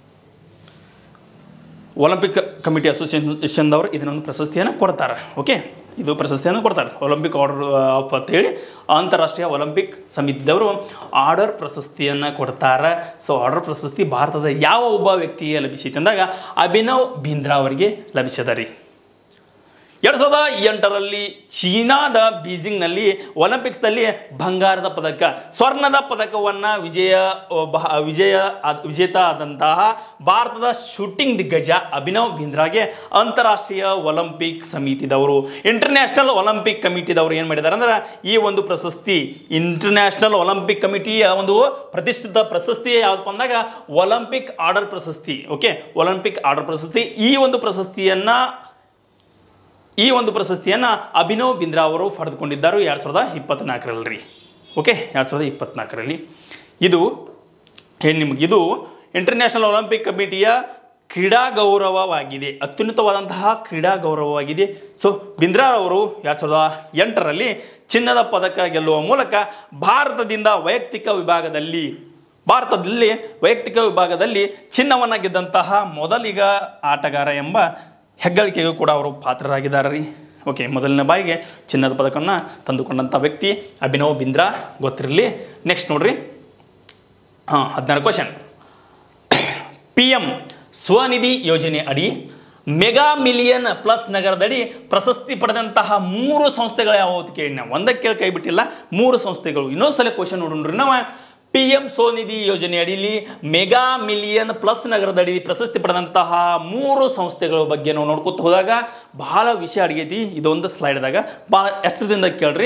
[SPEAKER 1] ಒಲಿಂಪಿಕ್ ಕಮಿಟಿ ಅಸೋಸಿಯೇಷನ್ದವರು ಇದನ್ನೊಂದು ಪ್ರಶಸ್ತಿಯನ್ನು ಕೊಡ್ತಾರೆ ಓಕೆ ಇದು ಪ್ರಶಸ್ತಿಯನ್ನು ಕೊಡ್ತಾರೆ ಒಲಿಂಪಿಕ್ ಆರ್ಡರ್ ಆಫ್ ಅಂತೇಳಿ ಅಂತಾರಾಷ್ಟ್ರೀಯ ಒಲಿಂಪಿಕ್ ಸಮಿತಿದವರು ಆರ್ಡರ್ ಪ್ರಶಸ್ತಿಯನ್ನು ಕೊಡ್ತಾರೆ ಸೊ ಆರ್ಡರ್ ಪ್ರಶಸ್ತಿ ಭಾರತದ ಯಾವ ಒಬ್ಬ ವ್ಯಕ್ತಿಗೆ ಲಭಿಸಿದೆ ಅಂದಾಗ ಅಭಿನವ್ ಬಿಂದ್ರಾ ಅವರಿಗೆ ಲಭಿಸಿದೆ ರೀ ಎರಡು ಸಾವಿರದ ಎಂಟರಲ್ಲಿ ಚೀನಾದ ಬೀಜಿಂಗ್ನಲ್ಲಿ ಒಲಿಂಪಿಕ್ಸ್ನಲ್ಲಿ ಬಂಗಾರದ ಪದಕ ಸ್ವರ್ಣದ ಪದಕವನ್ನು ವಿಜಯ ಒಬ್ಬ ವಿಜಯ ಆದ್- ವಿಜೇತ ಆದಂತಹ ಭಾರತದ ಶೂಟಿಂಗ್ ದಿಗ್ಗಜ ಅಭಿನವ್ ಬಿಂದ್ರಾಗೆ ಅಂತಾರಾಷ್ಟ್ರೀಯ ಒಲಿಂಪಿಕ್ ಸಮಿತಿದವರು ಇಂಟರ್ನ್ಯಾಷನಲ್ ಒಲಿಂಪಿಕ್ ಕಮಿಟಿದವರು ಏನು ಮಾಡಿದ್ದಾರೆ ಅಂದ್ರೆ ಈ ಒಂದು ಪ್ರಶಸ್ತಿ ಇಂಟರ್ನ್ಯಾಷನಲ್ ಒಲಿಂಪಿಕ್ ಕಮಿಟಿಯ ಒಂದು ಪ್ರತಿಷ್ಠಿತ ಪ್ರಶಸ್ತಿ ಯಾವ್ದಪ್ಪ ಅಂದಾಗ ಒಲಿಂಪಿಕ್ ಆರ್ಡರ್ ಪ್ರಶಸ್ತಿ ಓಕೆ ಒಲಿಂಪಿಕ್ ಆರ್ಡರ್ ಪ್ರಶಸ್ತಿ ಈ ಒಂದು ಪ್ರಶಸ್ತಿಯನ್ನ ಈ ಒಂದು ಪ್ರಶಸ್ತಿಯನ್ನು ಅಭಿನವ್ ಬಿಂದ್ರಾ ಅವರು ಪಡೆದುಕೊಂಡಿದ್ದರು ಎರಡು ಸಾವಿರದ ಇಪ್ಪತ್ತ್ನಾಲ್ಕರಲ್ಲಿ ಓಕೆ ಎರಡು ಸಾವಿರದ ಇಪ್ಪತ್ತ್ನಾಲ್ಕರಲ್ಲಿ ಇದು ಏನು ನಿಮಗೆ ಇದು ಇಂಟರ್ನ್ಯಾಷನಲ್ ಒಲಿಂಪಿಕ್ ಕಮಿಟಿಯ ಕ್ರೀಡಾ ಗೌರವವಾಗಿದೆ ಅತ್ಯುನ್ನತವಾದಂತಹ ಕ್ರೀಡಾ ಗೌರವವಾಗಿದೆ ಸೊ ಬಿಂದ್ರಾ ಅವರು ಎರಡು ಸಾವಿರದ ಎಂಟರಲ್ಲಿ ಚಿನ್ನದ ಪದಕ ಗೆಲ್ಲುವ ಮೂಲಕ ಭಾರತದಿಂದ ವೈಯಕ್ತಿಕ ವಿಭಾಗದಲ್ಲಿ ಭಾರತದಲ್ಲಿ ವೈಯಕ್ತಿಕ ವಿಭಾಗದಲ್ಲಿ ಚಿನ್ನವನ್ನು ಗೆದ್ದಂತಹ ಮೊದಲಿಗ ಆಟಗಾರ ಎಂಬ ಹೆಗ್ಗಳಿಕೆಗೂ ಕೂಡ ಅವರು ಪಾತ್ರರಾಗಿದ್ದಾರೆ ರೀ ಓಕೆ ಮೊದಲನೇ ಬಾರಿಗೆ ಚಿನ್ನದ ಪದಕವನ್ನು ತಂದುಕೊಂಡಂಥ ವ್ಯಕ್ತಿ ಅಭಿನವ್ ಬಿಂದ್ರಾ ಗೊತ್ತಿರಲಿ ನೆಕ್ಸ್ಟ್ ನೋಡ್ರಿ ಹಾಂ ಹದಿನಾರು ಕ್ವಶನ್ ಪಿ ಎಂ ಸ್ವನಿಧಿ ಯೋಜನೆ ಅಡಿ ಮೆಗಾ ಮಿಲಿಯನ್ ಪ್ಲಸ್ ನಗರದಡಿ ಪ್ರಶಸ್ತಿ ಪಡೆದಂತಹ ಮೂರು ಸಂಸ್ಥೆಗಳು ಯಾವುದು ಕೇಳಿ ನಾವು ಒಂದಕ್ಕೆ ಕೇಳಿ ಕೈ ಬಿಟ್ಟಿಲ್ಲ ಮೂರು ಸಂಸ್ಥೆಗಳು ಇನ್ನೊಂದ್ಸಲ ಕ್ವಶನ್ ನೋಡ್ರಿ ನಾವು ಪಿ ಎಂ ಸ್ವನಿಧಿ ಯೋಜನೆ ಅಡಿಲಿ ಮೆಗಾ ಮಿಲಿಯನ್ ಪ್ಲಸ್ ನಗರದಡಿ ಪ್ರಶಸ್ತಿ ಪಡೆದಂತಹ ಮೂರು ಸಂಸ್ಥೆಗಳ ಬಗ್ಗೆ ನಾವು ನೋಡ್ಕೊತ ಹೋದಾಗ ಬಹಳ ವಿಷಯ ಅಡಿಗೈತಿ ಇದೊಂದು ಸ್ಲೈಡ್ದಾಗ ಭಾಳ ಹೆಸರದಿಂದ ಕೇಳ್ರಿ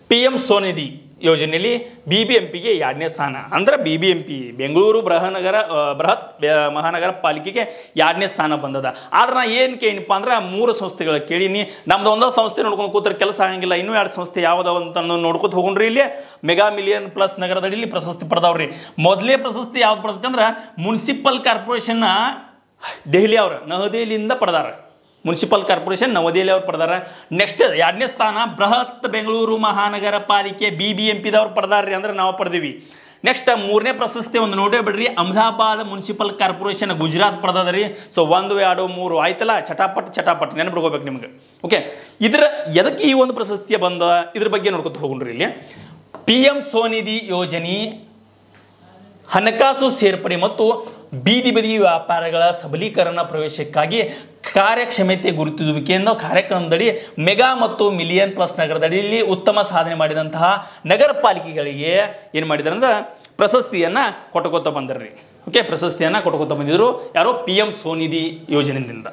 [SPEAKER 1] ಪಿ ಎಂ ಸ್ವನಿಧಿ ಯೋಜನೆಯಲ್ಲಿ ಬಿ ಬಿ ಎಂ ಪಿಗೆ ಎರಡನೇ ಸ್ಥಾನ ಅಂದ್ರೆ B B M P Bengaluru ಬೃಹನಗರ ಆ, ಬೃಹತ್ ಬೆ- ಮಹಾನಗರ ಪಾಲಿಕೆಗೆ ಎರಡನೇ ಸ್ಥಾನ ಬಂದದ ಆದ್ರೆ ನಾ ಏನು ಕೇಳಿನಪ್ಪ ಅಂದ್ರೆ ಮೂರು ಸಂಸ್ಥೆಗಳು ಕೇಳೀನಿ ನಮ್ದು ಒಂದೋ ಸಂಸ್ಥೆ ನೋಡ್ಕೊಂಡು ಕೂತ್ರೆ ಕೆಲಸ ಆಗಂಗಿಲ್ಲ ಇನ್ನೂ ಎರಡು ಸಂಸ್ಥೆ ಯಾವ್ದಾವ ಅಂತ ನೋಡ್ಕೊತ ಹೋಗೊಂಡ್ರಿ ಇಲ್ಲಿ ಮೆಗಾ ಮಿಲಿಯನ್ ಪ್ಲಸ್ ನಗರದಡಿ ಇಲ್ಲಿ ಪ್ರಶಸ್ತಿ ಪಡೆದವ್ರಿ ಮೊದಲೇ ಪ್ರಶಸ್ತಿ ಯಾವ್ದು ಪಡೆದೈತೆ ಅಂದ್ರೆ ಮುನ್ಸಿಪಲ್ ಕಾರ್ಪೊರೇಷನ್ ದೆಹಲಿ ಅವ್ರ ನವದೆಹಲಿಯಿಂದ ಪಡೆದಾರ ಮುನ್ಸಿಪಲ್ ಕಾರ್ಪೊರೇಷನ್ ನವದೆಹಲಿ ಅವ್ರು ಪಡೆದಾರ ನೆಕ್ಸ್ಟ್ ಎರಡನೇ ಸ್ಥಾನ ಬೃಹತ್ ಬೆಂಗಳೂರು ಮಹಾನಗರ ಪಾಲಿಕೆ ಬಿ ಬಿ ಎಂ ಪಿದವ್ರು ಪಡೆದಾರ್ರಿ ಅಂದ್ರೆ ನಾವು ಪಡೆದಿವಿ ನೆಕ್ಸ್ಟ್ ಮೂರನೇ ಪ್ರಶಸ್ತಿ ಒಂದು ನೋಡೇ ಬಿಡ್ರಿ ಅಹಮದಾಬಾದ್ ಮುನ್ಸಿಪಲ್ ಕಾರ್ಪೊರೇಷನ್ ಗುಜರಾತ್ ಪಡೆದದ್ರಿ ಸೊ ಒಂದು ಎರಡು ಮೂರು ಆಯ್ತಲ್ಲ ಚಟಾಪಟ್ ಚಟಾಪಟ್ ನೆನಪಿಡ್ಕೋಬೇಕು ನಿಮ್ಗೆ ಓಕೆ ಇದರ ಎದಕ್ಕೆ ಈ ಒಂದು ಪ್ರಶಸ್ತಿಯ ಬಂದ ಇದ್ರ ಬಗ್ಗೆ ನೋಡ್ಕೊತ ಹೋಗ್ರಿ ಇಲ್ಲಿ ಪಿ ಎಂ ಸ್ವನಿಧಿ ಯೋಜನೆ ಹಣಕಾಸು ಸೇರ್ಪಡೆ ಮತ್ತು ಬೀದಿ ಬದಿ ವ್ಯಾಪಾರಗಳ ಸಬಲೀಕರಣ ಪ್ರವೇಶಕ್ಕಾಗಿ ಕಾರ್ಯಕ್ಷಮತೆ ಗುರುತಿಸುವಿಕೆಯಿಂದ ಕಾರ್ಯಕ್ರಮದಡಿ ಮೆಗಾ ಮತ್ತು ಮಿಲಿಯನ್ ಪ್ಲಸ್ ನಗರದಡಿಯಲ್ಲಿ ಉತ್ತಮ ಸಾಧನೆ ಮಾಡಿದಂತಹ ನಗರ ಪಾಲಿಕೆಗಳಿಗೆ ಏನು ಮಾಡಿದಾರೆ ಅಂದ್ರೆ ಪ್ರಶಸ್ತಿಯನ್ನು ಕೊಟ್ಕೋತ ಬಂದರ್ರಿ ಓಕೆ ಪ್ರಶಸ್ತಿಯನ್ನು ಕೊಟ್ಕೋತ ಬಂದಿದ್ರು ಯಾರೋ ಪಿ ಎಂ ಸ್ವನಿಧಿ ಯೋಜನೆಯಿಂದ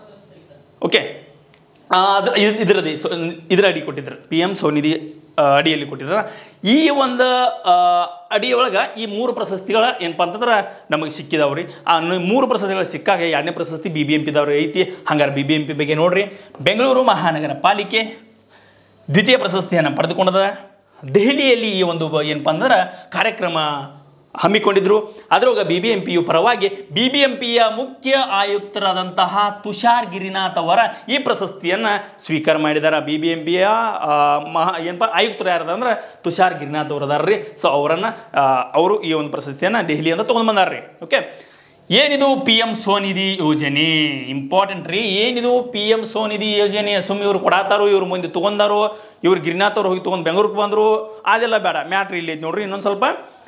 [SPEAKER 1] ಓಕೆ ಆ, ಅದ್ರ ಇದ್- ಇದರದಿ ಸೊ ಇದರ ಅಡಿ ಕೊಟ್ಟಿದ್ರು ಪಿ ಎಂ ಸ್ವನಿಧಿ ಆ, ಅಡಿಯಲ್ಲಿ ಕೊಟ್ಟಿದ್ರು ಈ ಒಂದು ಆ, ಅಡಿಯೊಳಗೆ ಈ ಮೂರು ಪ್ರಶಸ್ತಿಗಳ ಏನಪ್ಪ ಅಂತಂದ್ರೆ ನಮಗೆ ಸಿಕ್ಕಿದಾವ್ರಿ ಆ ನ- ಮೂರು ಪ್ರಶಸ್ತಿಗಳು ಸಿಕ್ಕಾಗ ಎರಡನೇ ಪ್ರಶಸ್ತಿ ಬಿ ಬಿ ಎಂ ಪಿದವ್ರು ಐತಿ ಹಂಗಾರೆ ಬಿ ಬಿ ಎಂ ಪಿ ಬಗ್ಗೆ ನೋಡ್ರಿ ಬೆಂಗಳೂರು ಮಹಾನಗರ ಪಾಲಿಕೆ ದ್ವಿತೀಯ ಪ್ರಶಸ್ತಿಯನ್ನು ಪಡೆದುಕೊಂಡದ ದೆಹಲಿಯಲ್ಲಿ ಈ ಒಂದು ಬ- ಏನಪ್ಪ ಅಂದ್ರೆ ಕಾರ್ಯಕ್ರಮ ಹಮ್ಮಿಕೊಂಡಿದ್ರು ಅದರೊಳಗೆ ಬಿ ಬಿ ಎಂ ಪಿಯು ಪರವಾಗಿ ಬಿ ಬಿ ಎಂ ಪಿಯ ಮುಖ್ಯ ಆಯುಕ್ತರಾದಂತಹ ತುಷಾರ್ ಗಿರಿನಾಥ್ ಅವರ ಈ ಪ್ರಶಸ್ತಿಯನ್ನು ಸ್ವೀಕಾರ ಮಾಡಿದ್ದಾರೆ ಬಿ ಬಿ ಎಂ ಪಿಯ ಮಹಾ ಏನಪ್ಪ ಆಯುಕ್ತರು ಯಾರದ ಅಂದ್ರೆ ತುಷಾರ್ ಗಿರಿನಾಥ್ ಅವರು ಅದಾರ್ರಿ ಸೊ ಅವರನ್ನು ಅವರು ಈ ಒಂದು ಪ್ರಶಸ್ತಿಯನ್ನು ದೆಹಲಿಯಿಂದ ತೊಗೊಂಡು ಬಂದಾರ್ರಿ ಓಕೆ ಏನಿದು ಪಿ ಎಂ ಸ್ವನಿಧಿ ಯೋಜನೆ ಇಂಪಾರ್ಟೆಂಟ್ ರೀ ಏನಿದು ಪಿ ಎಂ ಸ್ವನಿಧಿ ಯೋಜನೆ ಸುಮ್ಮ ಇವ್ರು ಕೊಡಾತಾರೋ ಇವ್ರು ಮುಂದೆ ತೊಗೊಂಡಾರು ಇವ್ರು ಗಿರಿನಾಥ್ ಅವ್ರು ಹೋಗಿ ತೊಗೊಂಡು ಬೆಂಗಳೂರಿಗೆ ಬಂದರು ಅದೆಲ್ಲ ಬೇಡ ಮ್ಯಾಟ್ರ್ ಇಲ್ಲಿ ಐತೆ ನೋಡ್ರಿ ಇನ್ನೊಂದು ಸ್ವಲ್ಪ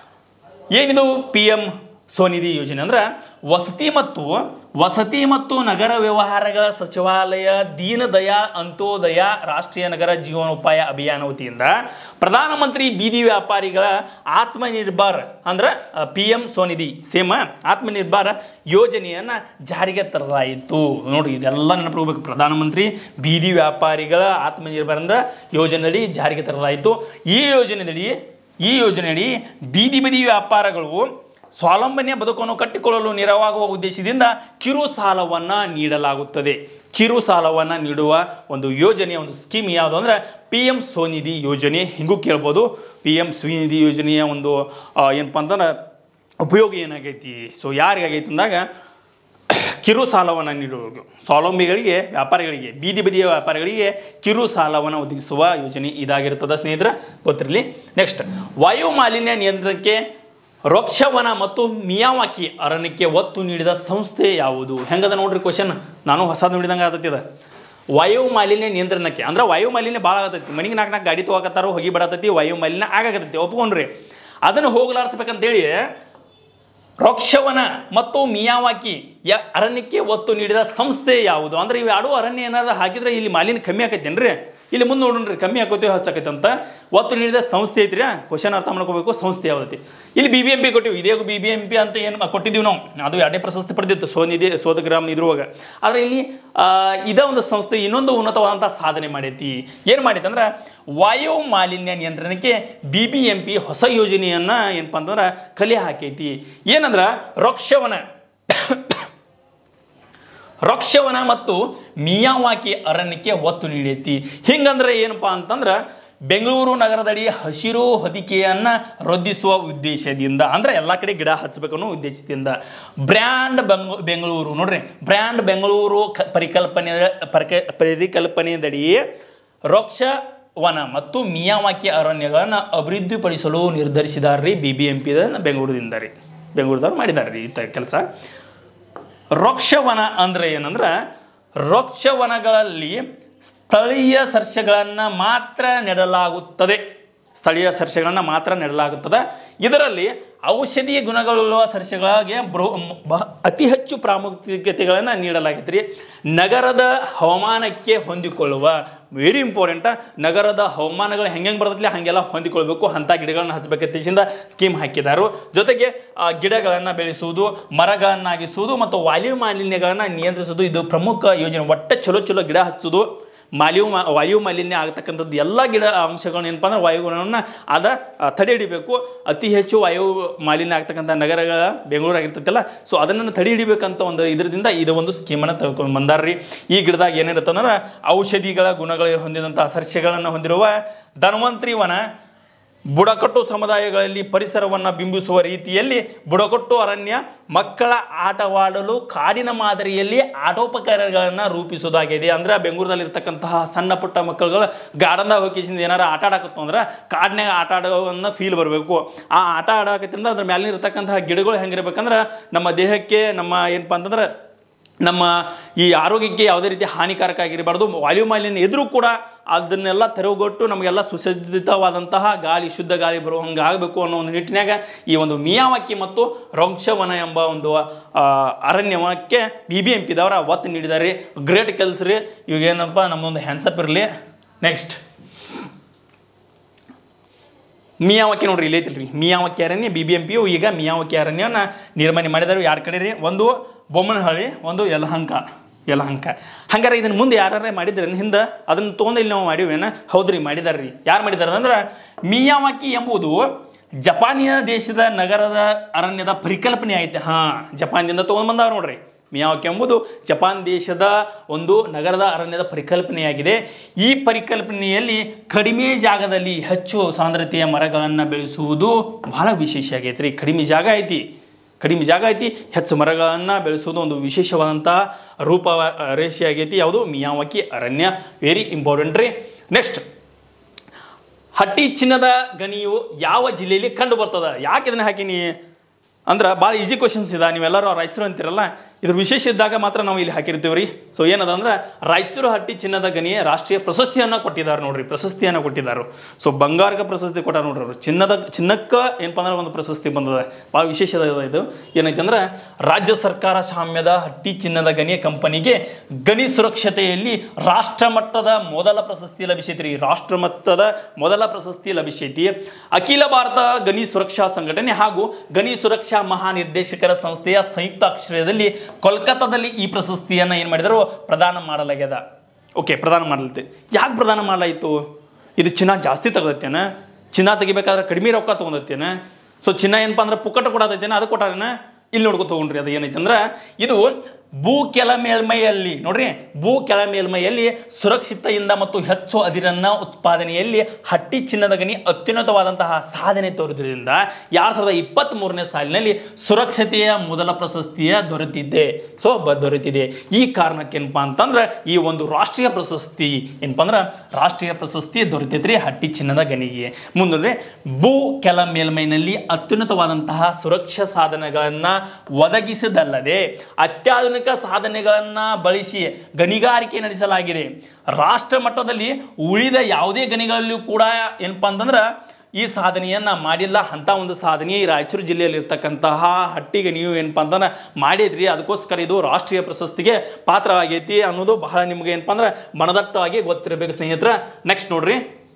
[SPEAKER 1] ಏನಿದು ಪಿ ಎಂ ಸ್ವನಿಧಿ ಯೋಜನೆ ಅಂದ್ರೆ ವಸತಿ ಮತ್ತು ವಸತಿ ಮತ್ತು ನಗರ ವ್ಯವಹಾರಗಳ ಸಚಿವಾಲಯ ದೀನದಯಾ ಅಂತ್ಯೋದಯ ರಾಷ್ಟ್ರೀಯ ನಗರ ಜೀವನೋಪಾಯ ಅಭಿಯಾನ ವತಿಯಿಂದ ಪ್ರಧಾನಮಂತ್ರಿ ಬೀದಿ ವ್ಯಾಪಾರಿಗಳ ಆತ್ಮನಿರ್ಭರ್ ಅಂದ್ರೆ P M Svanidhi same Atmanirbhar ಯೋಜನೆಯನ್ನು ಜಾರಿಗೆ ತರಲಾಯಿತು ನೋಡಿ ಇದೆಲ್ಲ ನೆನಪಿಡ್ಬೇಕು ಪ್ರಧಾನಮಂತ್ರಿ ಬೀದಿ ವ್ಯಾಪಾರಿಗಳ ಆತ್ಮನಿರ್ಭರ್ ಅಂದ್ರೆ ಯೋಜನೆಯಡಿ ಜಾರಿಗೆ ತರಲಾಯಿತು ಈ ಯೋಜನೆಯಡಿ ಈ ಯೋಜನೆಯಡಿ ಬೀದಿ ಬದಿ ವ್ಯಾಪಾರಗಳು ಸ್ವಾವಲಂಬನೆಯ ಬದುಕನ್ನು ಕಟ್ಟಿಕೊಳ್ಳಲು ನೆರವಾಗುವ ಉದ್ದೇಶದಿಂದ ಕಿರು ಸಾಲವನ್ನು ನೀಡಲಾಗುತ್ತದೆ ಕಿರು ಸಾಲವನ್ನು ನೀಡುವ ಒಂದು ಯೋಜನೆಯ ಒಂದು ಸ್ಕೀಮ್ ಯಾವುದು ಅಂದರೆ ಪಿ ಎಂ ಸ್ವನಿಧಿ ಯೋಜನೆ ಹಿಂಗೂ ಕೇಳ್ಬೋದು ಪಿ ಎಂ ಸ್ವನಿಧಿ ಯೋಜನೆಯ ಒಂದು ಆ, ಏನಪ್ಪ ಅಂತಂದ್ರೆ ಉಪಯೋಗ ಏನಾಗೈತಿ ಸೊ ಯಾರಿಗಾಗೈತಿ ಅಂದಾಗ ಕಿರು ಸಾಲವನ್ನು ನೀಡುವುದು ಸ್ವಾವಲಂಬಿಗಳಿಗೆ ವ್ಯಾಪಾರಿಗಳಿಗೆ ಬೀದಿ ಬದಿಯ ವ್ಯಾಪಾರಿಗಳಿಗೆ ಕಿರು ಸಾಲವನ್ನು ಒದಗಿಸುವ ಯೋಜನೆ ಇದಾಗಿರ್ತದೆ ಸ್ನೇಹಿತರೆ ಗೊತ್ತಿರಲಿ ನೆಕ್ಸ್ಟ್ ವಾಯು ಮಾಲಿನ್ಯ ನಿಯಂತ್ರಣಕ್ಕೆ ವೃಕ್ಷವನ ಮತ್ತು ಮಿಯಾವಾಕಿ ಅರಣ್ಯಕ್ಕೆ ಒತ್ತು ನೀಡಿದ ಸಂಸ್ಥೆ ಯಾವುದು ಹೆಂಗದ ನೋಡ್ರಿ ಕ್ವಶನ್ ನಾನು ಹೊಸದು ನೋಡಿದಂಗೆ ಆಗತ್ತೈತಿ ಇದು ವಾಯು ಮಾಲಿನ್ಯ ನಿಯಂತ್ರಣಕ್ಕೆ ಅಂದ್ರೆ ವಾಯು ಮಾಲಿನ್ಯ ಭಾಳ ಆಗತೈತಿ ಮನೆಗೆ ನಾಲ್ಕು ನಾಲ್ಕು ಗಾಡಿ ತೊಗೊಕತ್ತಾರೋ ಹೋಗಿ ಬಿಡತೈತಿ ವಾಯು ಮಾಲಿನ್ಯ ಆಗಾಕತ್ತೈತಿ ಒಪ್ಕೊಂಡ್ರಿ ಅದನ್ನು ಹೋಗಲಾಡಿಸ್ಬೇಕಂತೇಳಿ ವೃಕ್ಷವನ ಮತ್ತು ಮಿಯಾವಾಕಿ ಯ ಅರಣ್ಯಕ್ಕೆ ಒತ್ತು ನೀಡಿದ ಸಂಸ್ಥೆ ಯಾವುದು ಅಂದ್ರೆ ಇವು ಎರಡು ಅರಣ್ಯ ಏನಾದ್ರು ಹಾಕಿದ್ರೆ ಇಲ್ಲಿ ಮಾಲಿನ್ಯ ಕಮ್ಮಿ ಆಕೈತೇನ್ರಿ ಇಲ್ಲಿ ಮುಂದೆ ನೋಡ್ರಿ ಕಮ್ಮಿ ಆಕೋತೀವಿ ಹಚ್ಚಾಕೈತೆ ಅಂತ ಒತ್ತು ನೀಡಿದ ಸಂಸ್ಥೆ ಐತ್ರಿ ಕ್ವಶನ್ ಅರ್ಥ ಮಾಡ್ಕೋಬೇಕು ಸಂಸ್ಥೆ ಯಾವ್ದೈತಿ ಇಲ್ಲಿ ಬಿ ಬಿ ಎಂ ಪಿ ಕೊಟ್ಟಿವಿ ಇದೇ ಬಿ ಬಿ ಎಂ ಪಿ ಅಂತ ಏನು ಕೊಟ್ಟಿದ್ದೀವಿ ನಾವು ಅದು ಎರಡನೇ ಪ್ರಶಸ್ತಿ ಪಡೆದಿತ್ತು ಸೋನಿಧಿ ಸೋದಗ್ರಾಮ್ ಇದ್ರೊಳಗೆ ಆದರೆ ಇಲ್ಲಿ ಆ, ಇದೇ ಒಂದು ಸಂಸ್ಥೆ ಇನ್ನೊಂದು ಉನ್ನತವಾದಂಥ ಸಾಧನೆ ಮಾಡೈತಿ ಏನು ಮಾಡೈತೆ ಅಂದ್ರೆ ವಾಯು ಮಾಲಿನ್ಯ ನಿಯಂತ್ರಣಕ್ಕೆ ಬಿ ಬಿ ಎಂ ಪಿ ಹೊಸ ಯೋಜನೆಯನ್ನು ಏನಪ್ಪ ಅಂತಂದ್ರೆ ಕಲೆ ಹಾಕೈತಿ ಏನಂದ್ರೆ ವೃಕ್ಷವನ ವೃಕ್ಷವನ ಮತ್ತು ಮಿಯಾವಾಕಿ ಅರಣ್ಯಕ್ಕೆ ಒತ್ತು ನೀಡೈತಿ ಹಿಂಗಂದ್ರೆ ಏನಪ್ಪಾ ಅಂತಂದ್ರೆ ಬೆಂಗಳೂರು ನಗರದಡಿ ಹಸಿರು ಹೊದಿಕೆಯನ್ನು ವೃದ್ಧಿಸುವ ಉದ್ದೇಶದಿಂದ ಅಂದ್ರೆ ಎಲ್ಲ ಕಡೆ ಗಿಡ ಹಚ್ಚಬೇಕು ಅನ್ನೋ ಉದ್ದೇಶದಿಂದ ಬ್ರ್ಯಾಂಡ್ ಬೆಂಗ್ ಬೆಂಗಳೂರು ನೋಡ್ರಿ ಬ್ರ್ಯಾಂಡ್ ಬೆಂಗಳೂರು ಕ ಪರಿಕಲ್ಪನೆ ಪರಿಕ ಪರಿಕಲ್ಪನೆಯದಡಿ ವೃಕ್ಷ ವನ ಮತ್ತು ಮಿಯಾವಾಕಿ ಅರಣ್ಯಗಳನ್ನು ಅಭಿವೃದ್ಧಿಪಡಿಸಲು ನಿರ್ಧರಿಸಿದಾರ್ರಿ ಬಿ ಬಿ ಎಂ ಪಿ ಬೆಂಗಳೂರಿನಿಂದ ರೀ ಬೆಂಗಳೂರದವ್ರು ಮಾಡಿದ್ದಾರೆ ರೀ ಈ ತ ಕೆಲಸ ವೃಕ್ಷವನ ಅಂದ್ರೆ ಏನಂದ್ರೆ ವೃಕ್ಷವನಗಳಲ್ಲಿ ಸ್ಥಳೀಯ ಸಸ್ಯಗಳನ್ನು ಮಾತ್ರ ನೆಡಲಾಗುತ್ತದೆ ಸ್ಥಳೀಯ ಸಸ್ಯಗಳನ್ನು ಮಾತ್ರ ನೆಡಲಾಗುತ್ತದೆ ಇದರಲ್ಲಿ ಔಷಧೀಯ ಗುಣಗಳುಳ್ಳ ಸಸ್ಯಗಳಿಗೆ ಬೃ- ಬಹ- ಅತಿ ಹೆಚ್ಚು ಪ್ರಾಮುಖ್ಯತೆಗಳನ್ನು ನೀಡಲಾಗಿದೆ ರೀ ನಗರದ ಹವಾಮಾನಕ್ಕೆ ಹೊಂದಿಕೊಳ್ಳುವ ವೆರಿ ಇಂಪಾರ್ಟೆಂಟ್ ನಗರದ ಹವಾಮಾನಗಳು ಹೆಂಗೆ ಬರ್ತೈತಿ ಹಾಗೆಲ್ಲ ಹೊಂದಿಕೊಳ್ಬೇಕು ಅಂಥ ಗಿಡಗಳನ್ನ ಹಚ್ಚಬೇಕಂತ ಸ್ಕೀಮ್ ಹಾಕಿದ್ದಾರೆ ಜೊತೆಗೆ ಆ, ಗಿಡಗಳನ್ನು ಬೆಳೆಸುವುದು ಮರಗಳನ್ನಾಗಿಸುವುದು ಮತ್ತು ವಾಯು ಮಾಲಿನ್ಯಗಳನ್ನು ನಿಯಂತ್ರಿಸುವುದು ಇದು ಪ್ರಮುಖ ಯೋಜನೆ ಒಟ್ಟ ಚಲೋ ಚಲೋ ಗಿಡ ಹಚ್ಚೋದು ಮಾಲಿನ್ಯ ಮಾ- ವಾಯು ಮಾಲಿನ್ಯ ಆಗ್ತಕ್ಕಂಥದ್ದು ಎಲ್ಲ ಗಿಡ ಅಂಶಗಳನ್ನ ಏನಪ್ಪ ಅಂದ್ರೆ ವಾಯುಗುಣವನ್ನು ಅದ ಆ, ತಡೆ ಹಿಡಿಬೇಕು ಅತಿ ಹೆಚ್ಚು ವಾಯು ಮಾಲಿನ್ಯ ಆಗ್ತಕ್ಕಂಥ ನಗರಗಳ ಬೆಂಗಳೂರು ಆಗಿರ್ತೈತಲ್ಲ ಸೊ ಅದನ್ನು ತಡೆ ಹಿಡಿಬೇಕಂತ ಒಂದು ಇದರಿಂದ ಇದು ಒಂದು ಸ್ಕೀಮನ್ನು ತೆಗೆದುಕೊಂಡು ಬಂದಾರ್ರಿ ಈ ಗಿಡದಾಗ ಏನಿರುತ್ತೆ ಅಂದ್ರೆ ಔಷಧಿಗಳ ಗುಣಗಳು ಹೊಂದಿದಂಥ ಸಸ್ಯಗಳನ್ನು ಹೊಂದಿರುವ ಧನ್ವಂತರಿ ವನ ಬುಡಕಟ್ಟು ಸಮುದಾಯಗಳಲ್ಲಿ ಪರಿಸರವನ್ನು ಬಿಂಬಿಸುವ ರೀತಿಯಲ್ಲಿ ಬುಡಕಟ್ಟು ಅರಣ್ಯ ಮಕ್ಕಳ ಆಟವಾಡಲು ಕಾಡಿನ ಮಾದರಿಯಲ್ಲಿ ಆಟೋಪಕರಣಗಳನ್ನು ರೂಪಿಸೋದಾಗಿದೆ ಅಂದ್ರೆ ಬೆಂಗಳೂರಲ್ಲಿ ಇರ್ತಕ್ಕಂತಹ ಸಣ್ಣ ಪುಟ್ಟ ಮಕ್ಕಳುಗಳು ಗಾರ್ಡನ್ದಾಗ ಹೋಗಿ ಏನಾರ ಆಟ ಆಡಕತ್ತು ಅಂದ್ರೆ ಕಾಡಿನಾಗ ಆಟ ಆಡೋವನ್ನ ಫೀಲ್ ಬರಬೇಕು ಆ ಆಟ ಆಡಕತ್ತಿಂದ ಅದ್ರ ಮೇಲೆ ಇರ್ತಕ್ಕಂತಹ ಗಿಡಗಳು ಹೆಂಗಿರ್ಬೇಕಂದ್ರೆ ನಮ್ಮ ದೇಹಕ್ಕೆ ನಮ್ಮ ಏನಪ್ಪ ಅಂತಂದ್ರೆ ನಮ್ಮ ಈ ಆರೋಗ್ಯಕ್ಕೆ ಯಾವುದೇ ರೀತಿ ಹಾನಿಕಾರಕ ಆಗಿರಬಾರ್ದು ವಾಯು ಮಾಲಿನ್ಯ ಎದುರು ಕೂಡ ಅದನ್ನೆಲ್ಲ ತೆರವುಗೊಟ್ಟು ನಮಗೆಲ್ಲ ಸುಸಜ್ಜಿತವಾದಂತಹ ಗಾಳಿ ಶುದ್ಧ ಗಾಳಿ ಬರುವ ಹಂಗೆ ಆಗಬೇಕು ಅನ್ನೋ ಒಂದು ನಿಟ್ಟಿನಾಗ ಈ ಒಂದು ಮಿಯಾವಾಕಿ ಮತ್ತು ರೋಂಕ್ಷವನ ಎಂಬ ಒಂದು ಆ, ಅರಣ್ಯವನಕ್ಕೆ ಬಿ ಬಿ ಎಂ ಪಿದವರ ಒತ್ತು ನೀಡಿದ್ದಾರೆ ಗ್ರೇಟ್ ಕೆಲಸ ರೀ ಇವಾಗ ಏನಪ್ಪ ನಮ್ಮೊಂದು ಹ್ಯಾಂಡ್ಸಪ್ ಇರಲಿ ನೆಕ್ಸ್ಟ್ ಮಿಯಾವಕ್ಕಿ ನೋಡ್ರಿ ಇಲ್ಲಿ ಐತಿಲ್ರಿ ಮಿಯಾವಕ್ಕಿ ಅರಣ್ಯ ಬಿ ಬಿ ಎಂ ಪಿಯು ಈಗ ಮಿಯಾವಕ್ಕಿ ಅರಣ್ಯನ ನಿರ್ಮಾಣ ಮಾಡಿದಾರೆ ಯಾರ ಕಡೆ ರೀ ಒಂದು ಬೊಮ್ಮನಹಳ್ಳಿ ಒಂದು ಯಲಹಂಕ ಯಲಹಂಕ ಹಂಗಾರೆ ಇದನ್ನ ಮುಂದೆ ಯಾರೇ ಮಾಡಿದ್ರೆ ಹಿಂದೆ ಅದನ್ನ ತೊಗೊಂಡು ಇಲ್ಲಿ ನಾವು ಮಾಡಿವೇನ ಹೌದ್ರಿ ಮಾಡಿದಾರ್ರಿ ಯಾರು ಮಾಡಿದಾರೆ ಅಂದ್ರೆ ಮಿಯಾವಾಕಿ ಎಂಬುದು ಜಪಾನಿಯ ದೇಶದ ನಗರದ ಅರಣ್ಯದ ಪರಿಕಲ್ಪನೆ ಐತೆ ಹಾ ಜಪಾನ್ದಿಂದ ತೊಗೊಂಡು ಬಂದವ್ರು ನೋಡ್ರಿ ಮಿಯಾವಾಕಿ ಎಂಬುದು ಜಪಾನ್ ದೇಶದ ಒಂದು ನಗರದ ಅರಣ್ಯದ ಪರಿಕಲ್ಪನೆಯಾಗಿದೆ ಈ ಪರಿಕಲ್ಪನೆಯಲ್ಲಿ ಕಡಿಮೆ ಜಾಗದಲ್ಲಿ ಹೆಚ್ಚು ಸಾಂದ್ರತೆಯ ಮರಗಳನ್ನು ಬೆಳೆಸುವುದು ಬಹಳ ವಿಶೇಷ ಆಗೈತೆ ರೀ ಕಡಿಮೆ ಜಾಗ ಐತಿ ಕಡಿಮೆ ಜಾಗ ಐತಿ ಹೆಚ್ಚು ಮರಗಳನ್ನು ಬೆಳೆಸುವುದು ಒಂದು ವಿಶೇಷವಾದಂತಹ ರೂಪ ರೇಷೆ ಆಗೈತಿ ಯಾವುದು ಮಿಯಾವಾಕಿ ಅರಣ್ಯ ವೆರಿ ಇಂಪಾರ್ಟೆಂಟ್ ರೀ ನೆಕ್ಸ್ಟ್ ಹಟ್ಟಿ ಚಿನ್ನದ ಗಣಿಯು ಯಾವ ಜಿಲ್ಲೆಯಲ್ಲಿ ಕಂಡು ಬರ್ತದ ಯಾಕೆ ಇದನ್ನ ಹಾಕಿನಿ ಅಂದ್ರೆ ಭಾಳ ಈಸಿ ಕ್ವಶನ್ಸ್ ಇದೆ ನೀವೆಲ್ಲರೂ ರಾಯಚೂರು ಅಂತೀರಲ್ಲ ಇದ್ರ ವಿಶೇಷ ಇದ್ದಾಗ ಮಾತ್ರ ನಾವು ಇಲ್ಲಿ ಹಾಕಿರ್ತೀವಿ ರೀ ಸೊ ಏನದ ಅಂದ್ರೆ ರಾಯಚೂರು ಹಟ್ಟಿ ಚಿನ್ನದ ಗಣಿಯ ರಾಷ್ಟ್ರೀಯ ಪ್ರಶಸ್ತಿಯನ್ನು ಕೊಟ್ಟಿದ್ದಾರೆ ನೋಡ್ರಿ ಪ್ರಶಸ್ತಿಯನ್ನು ಕೊಟ್ಟಿದ್ದಾರೆ ಸೊ ಬಂಗಾರಕ್ಕೆ ಪ್ರಶಸ್ತಿ ಕೊಟ್ಟಾರ ನೋಡ್ರಿ ಅವರು ಚಿನ್ನದ ಚಿನ್ನಕ್ಕೆ ಏನಪ್ಪ ಅಂದ್ರೆ ಒಂದು ಪ್ರಶಸ್ತಿ ಬಂದದ ಭಾಳ ವಿಶೇಷ ಅದ ಇದು ಏನೈತೆ ಅಂದ್ರೆ ರಾಜ್ಯ ಸರ್ಕಾರ ಸಾಮ್ಯದ ಹಟ್ಟಿ ಚಿನ್ನದ ಗಣಿಯ ಕಂಪನಿಗೆ ಗಣಿ ಸುರಕ್ಷತೆಯಲ್ಲಿ ರಾಷ್ಟ್ರ ಮಟ್ಟದ ಮೊದಲ ಪ್ರಶಸ್ತಿ ಲಭಿಸೈತಿ ರೀ ರಾಷ್ಟ್ರ ಮಟ್ಟದ ಮೊದಲ ಪ್ರಶಸ್ತಿ ಲಭಿಸೈತಿ ಅಖಿಲ ಭಾರತ ಗಣಿ ಸುರಕ್ಷಾ ಸಂಘಟನೆ ಹಾಗೂ ಗಣಿ ಸುರಕ್ಷಾ ಮಹಾನಿರ್ದೇಶಕರ ಸಂಸ್ಥೆಯ ಸಂಯುಕ್ತ ಆಶ್ರಯದಲ್ಲಿ ಕೋಲ್ಕತ್ತಾದಲ್ಲಿ ಈ ಪ್ರಶಸ್ತಿಯನ್ನು ಏನು ಮಾಡಿದರು ಪ್ರದಾನ ಮಾಡಲಾಗ್ಯದ ಓಕೆ ಪ್ರದಾನ ಮಾಡಲತ್ತೆ ಯಾಕೆ ಪ್ರದಾನ ಮಾಡಲಾಯಿತು ಇದು ಚಿನ್ನ ಜಾಸ್ತಿ ತಗೋತೇನ ಚಿನ್ನ ತೆಗಿಬೇಕಾದ್ರೆ ಕಡಿಮೆ ರೊಕ್ಕ ತೊಗೊಂಡತ್ತೇನ ಸೊ ಚಿನ್ನ ಏನಪ್ಪ ಅಂದ್ರೆ ಪುಕ್ಕಟ ಕೊಡತೈತೇನ ಅದು ಕೊಟ್ಟಾರೇನ ಇಲ್ಲಿ ನೋಡ್ಕೊ ತಗೊಂಡ್ರಿ ಅದು ಏನೈತೆ ಅಂದ್ರೆ ಇದು ಭೂ ಕೆಳ ಮೇಲ್ಮೈಯಲ್ಲಿ ನೋಡ್ರಿ ಭೂ ಕೆಳ ಮೇಲ್ಮೈಯಲ್ಲಿ ಸುರಕ್ಷಿತೆಯಿಂದ ಮತ್ತು ಹೆಚ್ಚು ಅದಿರನ್ನ ಉತ್ಪಾದನೆಯಲ್ಲಿ ಹಟ್ಟಿ ಚಿನ್ನದ ಗಣಿ ಅತ್ಯುನ್ನತವಾದಂತಹ ಸಾಧನೆ ತೋರಿದ್ರಿಂದ ಎರಡ್ ಸಾವಿರದ ಇಪ್ಪತ್ತ್ ಮೂರನೇ ಸಾಲಿನಲ್ಲಿ ಸುರಕ್ಷತೆಯ ಮೊದಲ ಪ್ರಶಸ್ತಿಯ ದೊರೆತಿದೆ ಸೊ ಬ ದೊರೆತಿದೆ ಈ ಕಾರಣಕ್ಕೆ ಏನಪ್ಪಾ ಅಂತಂದ್ರೆ ಈ ಒಂದು ರಾಷ್ಟ್ರೀಯ ಪ್ರಶಸ್ತಿ ಏನಪ್ಪಾ ಅಂದ್ರೆ ರಾಷ್ಟ್ರೀಯ ಪ್ರಶಸ್ತಿ ದೊರೆತೈತ್ರಿ ಹಟ್ಟಿ ಚಿನ್ನದ ಗಣಿಗೆ ಮುಂದೆ ಭೂ ಕೆಲ ಮೇಲ್ಮೈನಲ್ಲಿ ಅತ್ಯುನ್ನತವಾದಂತಹ ಸುರಕ್ಷಾ ಸಾಧನಗಳನ್ನ ಒದಗಿಸಿದಲ್ಲದೆ ಅತ್ಯಾಧುನಿಕ ಸಾಧನೆಗಳನ್ನ ಬಳಸಿ ಗಣಿಗಾರಿಕೆ ನಡೆಸಲಾಗಿದೆ ರಾಷ್ಟ್ರ ಮಟ್ಟದಲ್ಲಿ ಉಳಿದ ಯಾವುದೇ ಗಣಿಗಳಲ್ಲೂ ಕೂಡ ಏನಪ್ಪಾ ಅಂತಂದ್ರೆ ಈ ಸಾಧನೆಯನ್ನ ಮಾಡಿಲ್ಲ ಅಂತ ಒಂದು ಸಾಧನೆ ಈ ರಾಯಚೂರು ಜಿಲ್ಲೆಯಲ್ಲಿ ಇರ್ತಕ್ಕಂತಹ ಹಟ್ಟಿಗೆ ನೀವು ಏನಪ್ಪಾ ಅಂತಂದ್ರೆ ಮಾಡಿದ್ರಿ ಅದಕ್ಕೋಸ್ಕರ ಇದು ರಾಷ್ಟ್ರೀಯ ಪ್ರಶಸ್ತಿಗೆ ಪಾತ್ರವಾಗೈತಿ ಅನ್ನೋದು ಬಹಳ ನಿಮ್ಗೆ ಏನಪ್ಪಾ ಅಂದ್ರೆ ಮನದಟ್ಟವಾಗಿ ಗೊತ್ತಿರಬೇಕು ಸ್ನೇಹಿತರ ನೆಕ್ಸ್ಟ್ ನೋಡ್ರಿ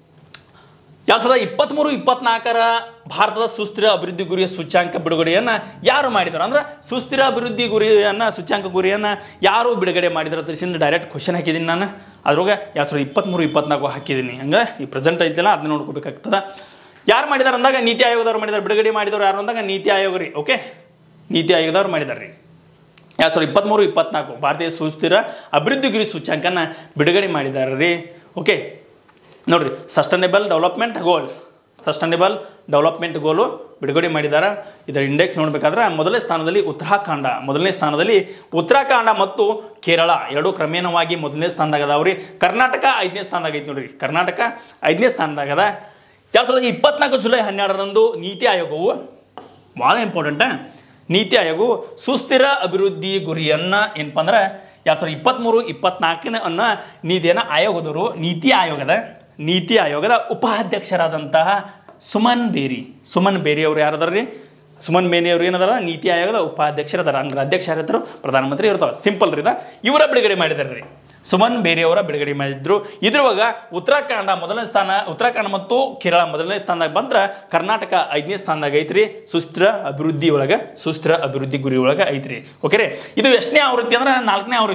[SPEAKER 1] ಎರಡ್ ಸಾವಿರದ ಇಪ್ಪತ್ತ್ಮೂರು ಇಪ್ಪತ್ನಾಲ್ಕರ ಭಾರತದ ಸುಸ್ಥಿರ ಅಭಿವೃದ್ಧಿ ಗುರಿಯ ಸೂಚ್ಯಾಂಕ ಬಿಡುಗಡೆಯನ್ನು ಯಾರು ಮಾಡಿದರು ಅಂದ್ರೆ ಸುಸ್ಥಿರ ಅಭಿವೃದ್ಧಿ ಗುರಿಯನ್ನು ಸೂಚ್ಯಾಂಕ ಗುರಿಯನ್ನು ಯಾರು ಬಿಡುಗಡೆ ಮಾಡಿದ್ರು ತಿಳಿಸಿಂದ ಡೈರೆಕ್ಟ್ ಕ್ವಶನ್ ಹಾಕಿದ್ದೀನಿ ನಾನು ಅದ್ರೊಳಗೆ ಎರಡ್ ಸಾವಿರದ ಇಪ್ಪತ್ತ್ಮೂರು ಇಪ್ಪತ್ನಾಲ್ಕು ಹಾಕಿದ್ದೀನಿ ಹಂಗೆ ಈ ಪ್ರೆಸೆಂಟ್ ಐತಿಲ್ಲ ಅದನ್ನ ನೋಡ್ಕೋಬೇಕಾಗ್ತದ ಯಾರು ಮಾಡಿದಾರೆ ಅಂದಾಗ ನೀತಿ ಆಯೋಗದವ್ರು ಮಾಡಿದಾರೆ ಬಿಡುಗಡೆ ಮಾಡಿದವ್ರು ಯಾರು ಅಂದಾಗ ನೀತಿ ಆಯೋಗ ರೀ ಓಕೆ ನೀತಿ ಆಯೋಗದವ್ರು ಮಾಡಿದಾರೆ ರೀ ಎರಡು ಸಾವಿರದ ಇಪ್ಪತ್ತ್ಮೂರು ಇಪ್ಪತ್ನಾಲ್ಕು ಭಾರತೀಯ ಸುಸ್ಥಿರ ಅಭಿವೃದ್ಧಿ ಗುರಿ ಸೂಚ್ಯಾಂಕನ ಬಿಡುಗಡೆ ಮಾಡಿದ್ದಾರೆ ರೀ ಓಕೆ ನೋಡ್ರಿ sustainable development goal sustainable development goal ಬಿಡುಗಡೆ ಮಾಡಿದ್ದಾರೆ ಇದರ ಇಂಡೆಕ್ಸ್ ನೋಡಬೇಕಾದ್ರೆ ಮೊದಲನೇ ಸ್ಥಾನದಲ್ಲಿ ಉತ್ತರಾಖಂಡ ಮೊದಲನೇ ಸ್ಥಾನದಲ್ಲಿ ಉತ್ತರಾಖಂಡ ಮತ್ತು ಕೇರಳ ಎರಡು ಕ್ರಮೇಣವಾಗಿ ಮೊದಲನೇ ಸ್ಥಾನದಾಗ ಅದಾವ್ರಿ ಕರ್ನಾಟಕ ಐದನೇ ಸ್ಥಾನದಾಗ ಐತಿ ನೋಡ್ರಿ ಕರ್ನಾಟಕ ಐದನೇ ಸ್ಥಾನದಾಗದ ಎರಡು ಸಾವಿರದ ಇಪ್ಪತ್ನಾಲ್ಕು ಜುಲೈ ಹನ್ನೆರಡರಂದು ನೀತಿ ಆಯೋಗವು ಭಾಳ ಇಂಪಾರ್ಟೆಂಟ ನೀತಿ ಆಯೋಗವು ಸುಸ್ಥಿರ ಅಭಿವೃದ್ಧಿ ಗುರಿಯನ್ನು ಏನಪ್ಪ ಅಂದ್ರೆ ಎರಡು ಸಾವಿರದ ಇಪ್ಪತ್ತ್ಮೂರು ಇಪ್ಪತ್ನಾಲ್ಕನೇ ಅನ್ನೋ ನೀತಿಯನ್ನು ಆಯೋಗದವರು ನೀತಿ ಆಯೋಗದ ನೀತಿ ಆಯೋಗದ ಉಪಾಧ್ಯಕ್ಷರಾದಂತಹ ಸುಮನ್ ಬೇರಿ ಸುಮನ್ ಬೇರಿ ಅವರು ಯಾರದಾರ ರೀ ಸುಮನ್ ಬೇರಿ ಅವರು ಏನದಾರ ನೀತಿ ಆಯೋಗದ ಉಪಾಧ್ಯಕ್ಷರದಾರ ಅಂದ್ರೆ ಅಧ್ಯಕ್ಷ ಯಾರಿದ್ರು ಪ್ರಧಾನಮಂತ್ರಿ ಇರ್ತಾವೆ ಸಿಂಪಲ್ ರೀ ಇದ ಇವರ ಬಿಡುಗಡೆ ಮಾಡಿದಾರೆ ರೀ ಸುಮನ್ ಬೇರೆಯವರ ಬಿಡುಗಡೆ ಮಾಡಿದ್ರು ಇದ್ರೊಳಗ ಉತ್ತರಾಖಂಡ ಮೊದಲನೇ ಸ್ಥಾನ ಉತ್ತರಾಖಂಡ ಮತ್ತು ಕೇರಳ ಮೊದಲನೇ ಸ್ಥಾನದಾಗ ಬಂದ್ರೆ ಕರ್ನಾಟಕ ಐದನೇ ಸ್ಥಾನದಾಗ ಐತ್ರಿ ಸುಸ್ಥಿರ ಅಭಿವೃದ್ಧಿ ಒಳಗೆ ಸುಸ್ಥಿರ ಅಭಿವೃದ್ಧಿ ಗುರಿ ಒಳಗೆ ಐತ್ರಿ ಓಕೆ ರೀ ಇದು ಎಷ್ಟನೇ ಆವೃತ್ತಿ ಅಂದ್ರೆ ನಾಲ್ಕನೇ ಆವೃತ್ತಿ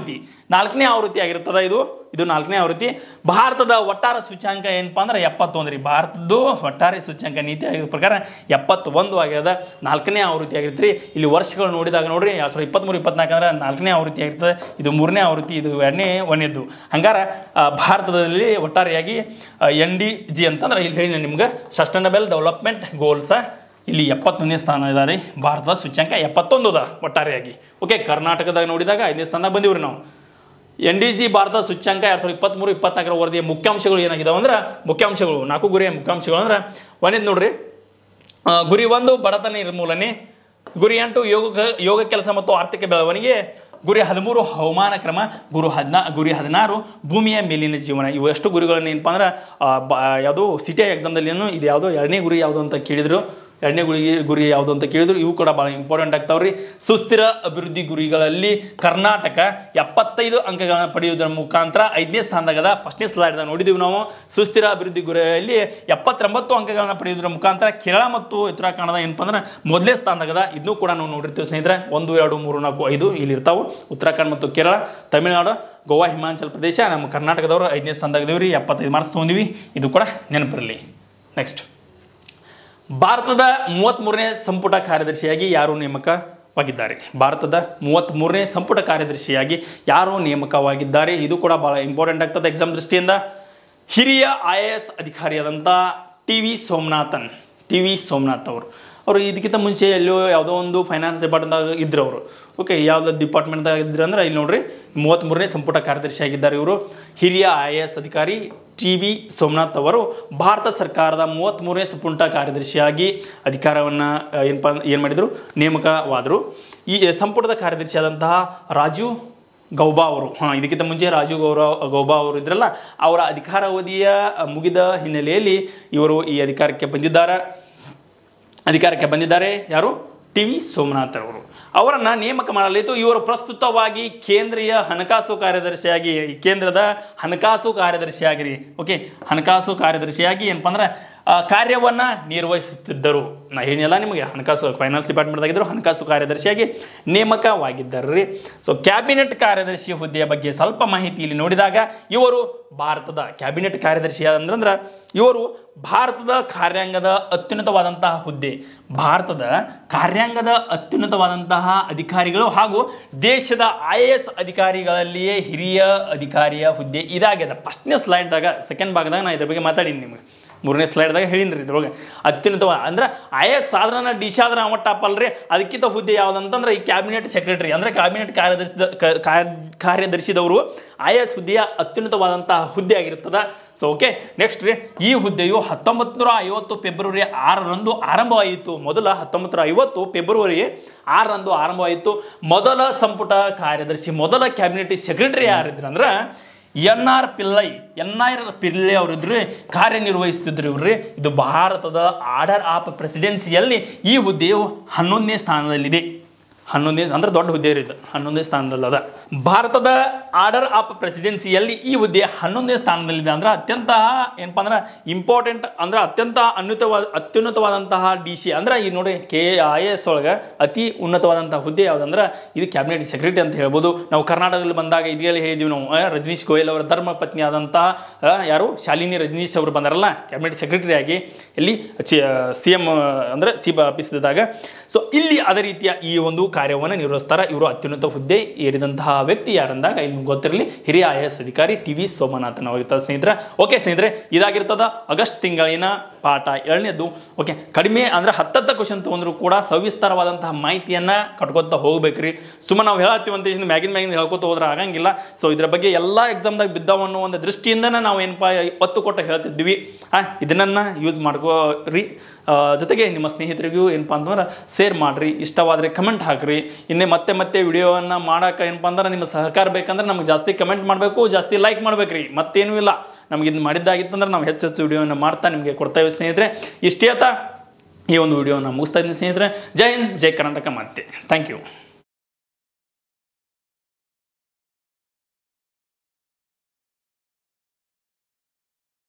[SPEAKER 1] ನಾಲ್ಕನೇ ಆವೃತ್ತಿ ಆಗಿರ್ತದೆ ಇದು ಇದು ನಾಲ್ಕನೇ ಆವೃತ್ತಿ ಭಾರತದ ಒಟ್ಟಾರೆ ಸೂಚ್ಯಾಂಕ ಏನಪ್ಪಾ ಅಂದ್ರೆ ಎಪ್ಪತ್ತೊಂದು ರೀ ಭಾರತದ್ದು ಒಟ್ಟಾರೆ ಸೂಚ್ಯಾಂಕ ನೀತಿ ಆಗಿದ ಪ್ರಕಾರ ಎಪ್ಪತ್ತೊಂದು ಆಗ್ಯದ ನಾಲ್ಕನೇ ಆವೃತ್ತಿ ಆಗಿರುತ್ತೆ ರೀ ಇಲ್ಲಿ ವರ್ಷಗಳು ನೋಡಿದಾಗ ನೋಡ್ರಿ ಎರಡು ಸಾವಿರದ ಇಪ್ಪತ್ತ್ಮೂರು ಇಪ್ಪತ್ನಾಲ್ಕು ಅಂದ್ರೆ ನಾಲ್ಕನೇ ಆವೃತ್ತಿ ಆಗಿರ್ತದೆ ಇದು ಮೂರನೇ ಆವೃತ್ತಿ ಇದು ಎರಡನೇ ಒಂದೇದ್ದು ಹಂಗಾರ ಆ, ಭಾರತದಲ್ಲಿ ಒಟ್ಟಾರೆಯಾಗಿ ಎನ್ ಡಿ ಜಿ ಅಂತಂದ್ರೆ ಇಲ್ಲಿ ಹೇಳಿ ನಿಮ್ಗೆ ಸಸ್ಟೈನಬಲ್ ಡೆವಲಪ್ಮೆಂಟ್ ಗೋಲ್ಸ ಇಲ್ಲಿ ಎಪ್ಪತ್ತೊಂದನೇ ಸ್ಥಾನ ಇದ್ದಾರೆ ಭಾರತದ ಸೂಚ್ಯಾಂಕ ಎಪ್ಪತ್ತೊಂದು ಅದ ಒಟ್ಟಾರೆಯಾಗಿ ಓಕೆ ಕರ್ನಾಟಕದಾಗ ನೋಡಿದಾಗ ಐದನೇ ಸ್ಥಾನದಾಗ ಬಂದಿವ್ರಿ ನಾವು ಎನ್ ಡಿ ಸಿ ಭಾರತ ಸೂಚ್ಯಾಂಕ ಎರಡು ಸಾವಿರದ ಇಪ್ಪತ್ತ್ಮೂರು ಇಪ್ಪತ್ನಾಲ್ಕರ ವರದಿಯ ಮುಖ್ಯಾಂಶಗಳು ಏನಾಗಿದಾವೆ ಅಂದ್ರೆ ಮುಖ್ಯಾಂಶಗಳು ನಾಲ್ಕು ಗುರಿಯ ಮುಖ್ಯಾಂಶಗಳು ಅಂದ್ರೆ ಒಂದೇದು ನೋಡ್ರಿ ಆ, ಗುರಿ ಒಂದು ಬಡತನ ನಿರ್ಮೂಲನೆ ಗುರಿ ಎಂಟು ಯೋಗ ಯೋಗ ಕೆಲಸ ಮತ್ತು ಆರ್ಥಿಕ ಬೆಳವಣಿಗೆ ಗುರಿ ಹದಿಮೂರು ಹವಾಮಾನ ಕ್ರಮ ಗುರು ಹದಿನಾ ಗುರಿ ಹದಿನಾರು ಭೂಮಿಯ ಮೇಲಿನ ಜೀವನ ಇವು ಎಷ್ಟು ಗುರಿಗಳನ್ನ ಏನಪ್ಪ ಅಂದ್ರೆ ಆ, ಬ ಯಾವುದು ಸಿಟಿ ಎಕ್ಸಾಮ್ದಲ್ಲಿ ಏನು ಇದು ಯಾವುದೋ ಎರಡನೇ ಗುರಿ ಯಾವುದು ಅಂತ ಕೇಳಿದ್ರು ಎರಡನೇ ಗುರಿ ಗುರಿ ಯಾವುದು ಅಂತ ಕೇಳಿದ್ರು ಇವು ಕೂಡ ಭಾಳ ಇಂಪಾರ್ಟೆಂಟ್ ಆಗ್ತಾವ್ರಿ ಸುಸ್ಥಿರ ಅಭಿವೃದ್ಧಿ ಗುರಿಗಳಲ್ಲಿ ಕರ್ನಾಟಕ ಎಪ್ಪತ್ತೈದು ಅಂಕಗಳನ್ನ ಪಡೆಯುವುದರ ಮುಖಾಂತರ ಐದನೇ ಸ್ಥಾನದಾಗದ ಫಸ್ಟ್ನೇ ಸ್ಲೈಡ್ದಾಗ ನೋಡಿದೀವಿ ನಾವು ಸುಸ್ಥಿರ ಅಭಿವೃದ್ಧಿ ಗುರಿಯಲ್ಲಿ ಎಪ್ಪತ್ತೊಂಬತ್ತು ಅಂಕಗಳನ್ನ ಪಡೆಯುವುದರ ಮುಖಾಂತರ ಕೇರಳ ಮತ್ತು ಉತ್ತರಾಖಂಡದ ಏನಪ್ಪ ಅಂದ್ರೆ ಮೊದಲೇ ಸ್ಥಾನದಾಗದ ಇದನ್ನು ಕೂಡ ನಾವು ನೋಡಿರ್ತೀವಿ ಸ್ನೇಹಿತರೆ ಒಂದು ಎರಡು ಮೂರು ನಾಲ್ಕು ಐದು ಇಲ್ಲಿ ಇರ್ತಾವೆ ಉತ್ತರಾಖಂಡ್ ಮತ್ತು ಕೇರಳ ತಮಿಳುನಾಡು ಗೋವಾ ಹಿಮಾಚಲ ಪ್ರದೇಶ ನಮ್ಮ ಕರ್ನಾಟಕದವರು ಐದನೇ ಸ್ಥಾನದಾಗದೀವಿ ರೀ ಎಪ್ಪತ್ತೈದು ಮಾರ್ಕ್ಸ್ ತೊಗೊಂಡಿವಿ ಇದು ಕೂಡ ನೆನಪಿರಲಿ ನೆಕ್ಸ್ಟ್ ಭಾರತದ ಮೂವತ್ತ್ಮೂರನೇ ಸಂಪುಟ ಕಾರ್ಯದರ್ಶಿಯಾಗಿ ಯಾರು ನೇಮಕವಾಗಿದ್ದಾರೆ ಭಾರತದ ಮೂವತ್ತ್ಮೂರನೇ ಸಂಪುಟ ಕಾರ್ಯದರ್ಶಿಯಾಗಿ ಯಾರು ನೇಮಕವಾಗಿದ್ದಾರೆ ಇದು ಕೂಡ ಭಾಳ ಇಂಪಾರ್ಟೆಂಟ್ ಆಗ್ತದೆ ಎಕ್ಸಾಮ್ ದೃಷ್ಟಿಯಿಂದ ಹಿರಿಯ ಐ ಎ ಎಸ್ ಅಧಿಕಾರಿಯಾದಂಥ T V Somanathan T V Somanath ಅವರು ಅವರು ಇದಕ್ಕಿಂತ ಮುಂಚೆ ಎಲ್ಲೋ ಯಾವುದೋ ಒಂದು ಫೈನಾನ್ಸ್ ಡಿಪಾರ್ಟ್ಮೆಂಟ್ದಾಗ ಇದ್ರು ಅವರು ಓಕೆ ಯಾವ್ದು ಡಿಪಾರ್ಟ್ಮೆಂಟ್ದಾಗ ಇದ್ರು ಅಂದ್ರೆ ಇಲ್ಲಿ ನೋಡ್ರಿ ಮೂವತ್ತ್ಮೂರನೇ ಸಂಪುಟ ಕಾರ್ಯದರ್ಶಿ ಆಗಿದ್ದಾರೆ ಇವರು ಹಿರಿಯ ಐ ಎ ಎಸ್ ಅಧಿಕಾರಿ ಟಿ ವಿ ಸೋಮನಾಥ್ ಅವರು ಭಾರತ ಸರ್ಕಾರದ ಮೂವತ್ತ್ಮೂರನೇ ಸಂಪುಟ ಕಾರ್ಯದರ್ಶಿಯಾಗಿ ಅಧಿಕಾರವನ್ನು ಏನಪ್ಪ ಏನು ಮಾಡಿದರು ನೇಮಕವಾದರು ಈ ಸಂಪುಟದ ಕಾರ್ಯದರ್ಶಿಯಾದಂತಹ ರಾಜೀವ್ ಗೌಬಾ ಅವರು ಹಾಂ ಇದಕ್ಕಿಂತ ಮುಂಚೆ ರಾಜೀವ್ ಗೌರ ಗೌಬಾ ಅವರು ಇದ್ರಲ್ಲ ಅವರ ಅಧಿಕಾರಾವಧಿಯ ಮುಗಿದ ಹಿನ್ನೆಲೆಯಲ್ಲಿ ಇವರು ಈ ಅಧಿಕಾರಕ್ಕೆ ಬಂದಿದ್ದಾರೆ ಅಧಿಕಾರಕ್ಕೆ ಬಂದಿದ್ದಾರೆ ಯಾರು ಟಿ ವಿ ಸೋಮನಾಥ್ ಅವರು ಅವರನ್ನು ನೇಮಕ ಮಾಡಲಾಯಿತು ಇವರು ಪ್ರಸ್ತುತವಾಗಿ ಕೇಂದ್ರೀಯ ಹಣಕಾಸು ಕಾರ್ಯದರ್ಶಿಯಾಗಿ ಕೇಂದ್ರದ ಹಣಕಾಸು ಕಾರ್ಯದರ್ಶಿಯಾಗಿರಿ ಓಕೆ ಹಣಕಾಸು ಕಾರ್ಯದರ್ಶಿಯಾಗಿ ಏನಪ್ಪ ಅಂದ್ರೆ ಆ, ಕಾರ್ಯವನ್ನ ನಿರ್ವಹಿಸುತ್ತಿದ್ದರು ನಾ ಏನಿಲ್ಲ ನಿಮಗೆ ಹಣಕಾಸು ಫೈನಾನ್ಸ್ ಡಿಪಾರ್ಟ್ಮೆಂಟ್ದಾಗಿದ್ದರು ಹಣಕಾಸು ಕಾರ್ಯದರ್ಶಿಯಾಗಿ ನೇಮಕವಾಗಿದ್ದಾರೆ ರೀ ಸೊ ಕ್ಯಾಬಿನೆಟ್ ಕಾರ್ಯದರ್ಶಿ ಹುದ್ದೆಯ ಬಗ್ಗೆ ಸ್ವಲ್ಪ ಮಾಹಿತಿ ಇಲ್ಲಿ ನೋಡಿದಾಗ ಇವರು ಭಾರತದ ಕ್ಯಾಬಿನೆಟ್ ಕಾರ್ಯದರ್ಶಿ ಅಂದ್ರೆ ಇವರು ಭಾರತದ ಕಾರ್ಯಾಂಗದ ಅತ್ಯುನ್ನತವಾದಂತಹ ಹುದ್ದೆ ಭಾರತದ ಕಾರ್ಯಾಂಗದ ಅತ್ಯುನ್ನತವಾದಂತಹ ಅಧಿಕಾರಿಗಳು ಹಾಗೂ ದೇಶದ ಐ ಎ ಎಸ್ ಅಧಿಕಾರಿಗಳಲ್ಲಿಯೇ ಹಿರಿಯ ಅಧಿಕಾರಿಯ ಹುದ್ದೆ ಇದಾಗ್ಯದ ಫಸ್ಟ್ನೇ ಸ್ಲೈಡ್ದಾಗ ಸೆಕೆಂಡ್ ಭಾಗದಾಗ ನಾನು ಇದ್ರ ಬಗ್ಗೆ ಮಾತಾಡೀನಿ ನಿಮಗೆ ಮೂರನೇ ಸ್ಲೈಡ್ದಾಗ ಹೇಳಿನಿ ರೀ ಇದ್ರೊಳಗೆ ಅತ್ಯುನ್ನತವ ಅಂದ್ರೆ ಐ ಎಸ್ ಸಾಧಾರಣ ಡಿ ಸಿ ಆದ್ರೆ ಅವ ಟಾಪ್ ಅಲ್ರಿ ಅದಕ್ಕಿಂತ ಹುದ್ದೆ ಯಾವುದಂತಂದ್ರೆ ಈ ಕ್ಯಾಬಿನೆಟ್ ಸೆಕ್ರೆಟರಿ ಅಂದ್ರೆ ಕ್ಯಾಬಿನೆಟ್ ಕಾರ್ಯದರ್ಶಿ ಕಾರ್ಯದರ್ಶಿದವರು ಐ ಎಸ್ ಹುದ್ದೆಯ ಅತ್ಯುನ್ನತವಾದಂತಹ ಹುದ್ದೆ ಆಗಿರ್ತದ ಸೊ ಓಕೆ ನೆಕ್ಸ್ಟ್ ರೀ ಈ ಹುದ್ದೆಯು ಹತ್ತೊಂಬತ್ತು ನೂರ ಐವತ್ತು ಫೆಬ್ರವರಿ ಆರರಂದು ಆರಂಭವಾಯಿತು ಮೊದಲ ಹತ್ತೊಂಬತ್ತು ನೂರ ಐವತ್ತು ಫೆಬ್ರವರಿ ಆರರಂದು ಆರಂಭವಾಯಿತು ಮೊದಲ ಸಂಪುಟ ಕಾರ್ಯದರ್ಶಿ ಮೊದಲ ಕ್ಯಾಬಿನೆಟ್ ಸೆಕ್ರೆಟರಿ ಯಾರಿದ್ರು ಅಂದ್ರೆ N R Pillai N R Pillai ಅವರಿದ್ರು ಕಾರ್ಯನಿರ್ವಹಿಸ್ತಿದ್ರು ಇವ್ರಿ ಇದು ಭಾರತದ ಆರ್ಡರ್ ಆಫ್ ಪ್ರೆಸಿಡೆನ್ಸಿಯಲ್ಲಿ ಈ ಹುದ್ದೆಯು ಹನ್ನೊಂದನೇ ಸ್ಥಾನದಲ್ಲಿದೆ ಹನ್ನೊಂದನೇ ಅಂದ್ರೆ ದೊಡ್ಡ ಹುದ್ದೆ ಇದು ಹನ್ನೊಂದನೇ ಸ್ಥಾನದಲ್ಲದ ಭಾರತದ ಆರ್ಡರ್ ಆಫ್ ಪ್ರೆಸಿಡೆನ್ಸಿಯಲ್ಲಿ ಈ ಹುದ್ದೆ ಹನ್ನೊಂದನೇ ಸ್ಥಾನದಲ್ಲಿದೆ ಅಂದ್ರೆ ಅತ್ಯಂತ ಏನಪ್ಪ ಅಂದ್ರೆ ಇಂಪಾರ್ಟೆಂಟ್ ಅಂದ್ರೆ ಅತ್ಯಂತ ಉನ್ನತವಾದ ಅತ್ಯುನ್ನತವಾದಂತಹ ಡಿ ಸಿ ಅಂದ್ರೆ ಈ ನೋಡಿ ಕೆ ಐ ಎಸ್ ಒಳಗೆ ಅತಿ ಉನ್ನತವಾದಂತಹ ಹುದ್ದೆ ಯಾವುದಂದ್ರೆ ಇದು ಕ್ಯಾಬಿನೆಟ್ ಸೆಕ್ರೆಟರಿ ಅಂತ ಹೇಳ್ಬೋದು ನಾವು ಕರ್ನಾಟಕದಲ್ಲಿ ಬಂದಾಗ ಇದೆಲ್ಲ ಹೇಳಿದ್ವಿ ನಾವು ಆ, ರಜನೀಶ್ ಗೋಯಲ್ ಅವರ ಧರ್ಮ ಪತ್ನಿ ಆದಂತಹ ಆ, ಯಾರು ಶಾಲಿನಿ ರಜನೀಶ್ ಅವರು ಬಂದಾರಲ್ಲ ಕ್ಯಾಬಿನೆಟ್ ಸೆಕ್ರೆಟರಿ ಆಗಿ ಇಲ್ಲಿ ಸಿ ಎಂ ಅಂದ್ರೆ ಚೀಫ್ ಆಫೀಸ್ದಾಗ ಸೊ ಇಲ್ಲಿ ಅದೇ ರೀತಿಯ ಈ ಒಂದು ಕಾರ್ಯವನ್ನು ನಿರ್ವಹಿಸ್ತಾರೆ ಇವರು ಅತ್ಯುನ್ನತ ಹುದ್ದೆ ಏರಿದಂತಹ ವ್ಯಕ್ತಿ ಯಾರಂದಾಗ ನಿಮ್ಗೆ ಗೊತ್ತಿರಲಿ ಹಿರಿಯ ಐ ಎಸ್ ಅಧಿಕಾರಿ ಟಿ ವಿ ಸೋಮನಾಥನ್ ಆಗಿರ್ತಾರೆ ಸ್ನೇಹಿತರೆ ಓಕೆ ಸ್ನೇಹಿತರೆ ಇದಾಗಿರ್ತದ ಆಗಸ್ಟ್ ತಿಂಗಳಿನ ಪಾಠ ಏಳನೇದು ಓಕೆ ಕಡಿಮೆ ಅಂದ್ರೆ ಹತ್ತತ್ತ ಕ್ವಶನ್ ತೊಗೊಂಡ್ರು ಕೂಡ ಸವಿಸ್ತಾರವಾದಂತಹ ಮಾಹಿತಿಯನ್ನ ಕಟ್ಕೊತ ಹೋಗ್ಬೇಕ್ರಿ ಸುಮ್ಮನೆ ನಾವು ಹೇಳತ್ತೀವಿ ಅಂತ ಹೇಳಿ ಮ್ಯಾಗಿನ ಮ್ಯಾಗಿನ ಹೇಳ್ಕೊತ ಹೋದ್ರೆ ಆಗಂಗಿಲ್ಲ ಸೊ ಇದ್ರ ಬಗ್ಗೆ ಎಲ್ಲ ಎಕ್ಸಾಮ್ದಾಗ ಬಿದ್ದಾವ ಅನ್ನೋ ಒಂದು ದೃಷ್ಟಿಯಿಂದನೇ ನಾವು ಏನಪ್ಪ ಒತ್ತು ಕೊಟ್ಟು ಹೇಳ್ತಿದ್ವಿ ಆ ಇದನ್ನ ಯೂಸ್ ಮಾಡ್ಕೋರಿ ಆ, ಜೊತೆಗೆ ನಿಮ್ಮ ಸ್ನೇಹಿತರಿಗೂ ಏನಪ್ಪ ಅಂತಂದ್ರೆ ಶೇರ್ ಮಾಡಿರಿ ಇಷ್ಟವಾದರೆ ಕಮೆಂಟ್ ಹಾಕ್ರಿ ಇನ್ನೇ ಮತ್ತೆ ಮತ್ತೆ ವಿಡಿಯೋವನ್ನು ಮಾಡೋಕೆ ಏನಪ್ಪ ಅಂದ್ರೆ ನಿಮ್ಮ ಸಹಕಾರ ಬೇಕಂದ್ರೆ ನಮ್ಗೆ ಜಾಸ್ತಿ ಕಮೆಂಟ್ ಮಾಡಬೇಕು ಜಾಸ್ತಿ ಲೈಕ್ ಮಾಡ್ಬೇಕ್ರಿ ಮತ್ತೇನೂ ಇಲ್ಲ ನಮ್ಗೆ ಇದು ಮಾಡಿದ್ದಾಗಿತ್ತಂದ್ರೆ ನಾವು ಹೆಚ್ಚು ಹೆಚ್ಚು ವಿಡಿಯೋನ ಮಾಡ್ತಾ ನಿಮಗೆ ಕೊಡ್ತಾ ಇದ್ದೀವಿ ಸ್ನೇಹಿತರೆ ಇಷ್ಟೇ ಆತ ಈ ಒಂದು ವಿಡಿಯೋನ ಮುಗಿಸ್ತಾ ಇದ್ದೀನಿ ಸ್ನೇಹಿತರೆ ಜೈ ಹಿಂದ್ ಜೈ ಕರ್ನಾಟಕ ಮತ್ತೆ ಥ್ಯಾಂಕ್ ಯು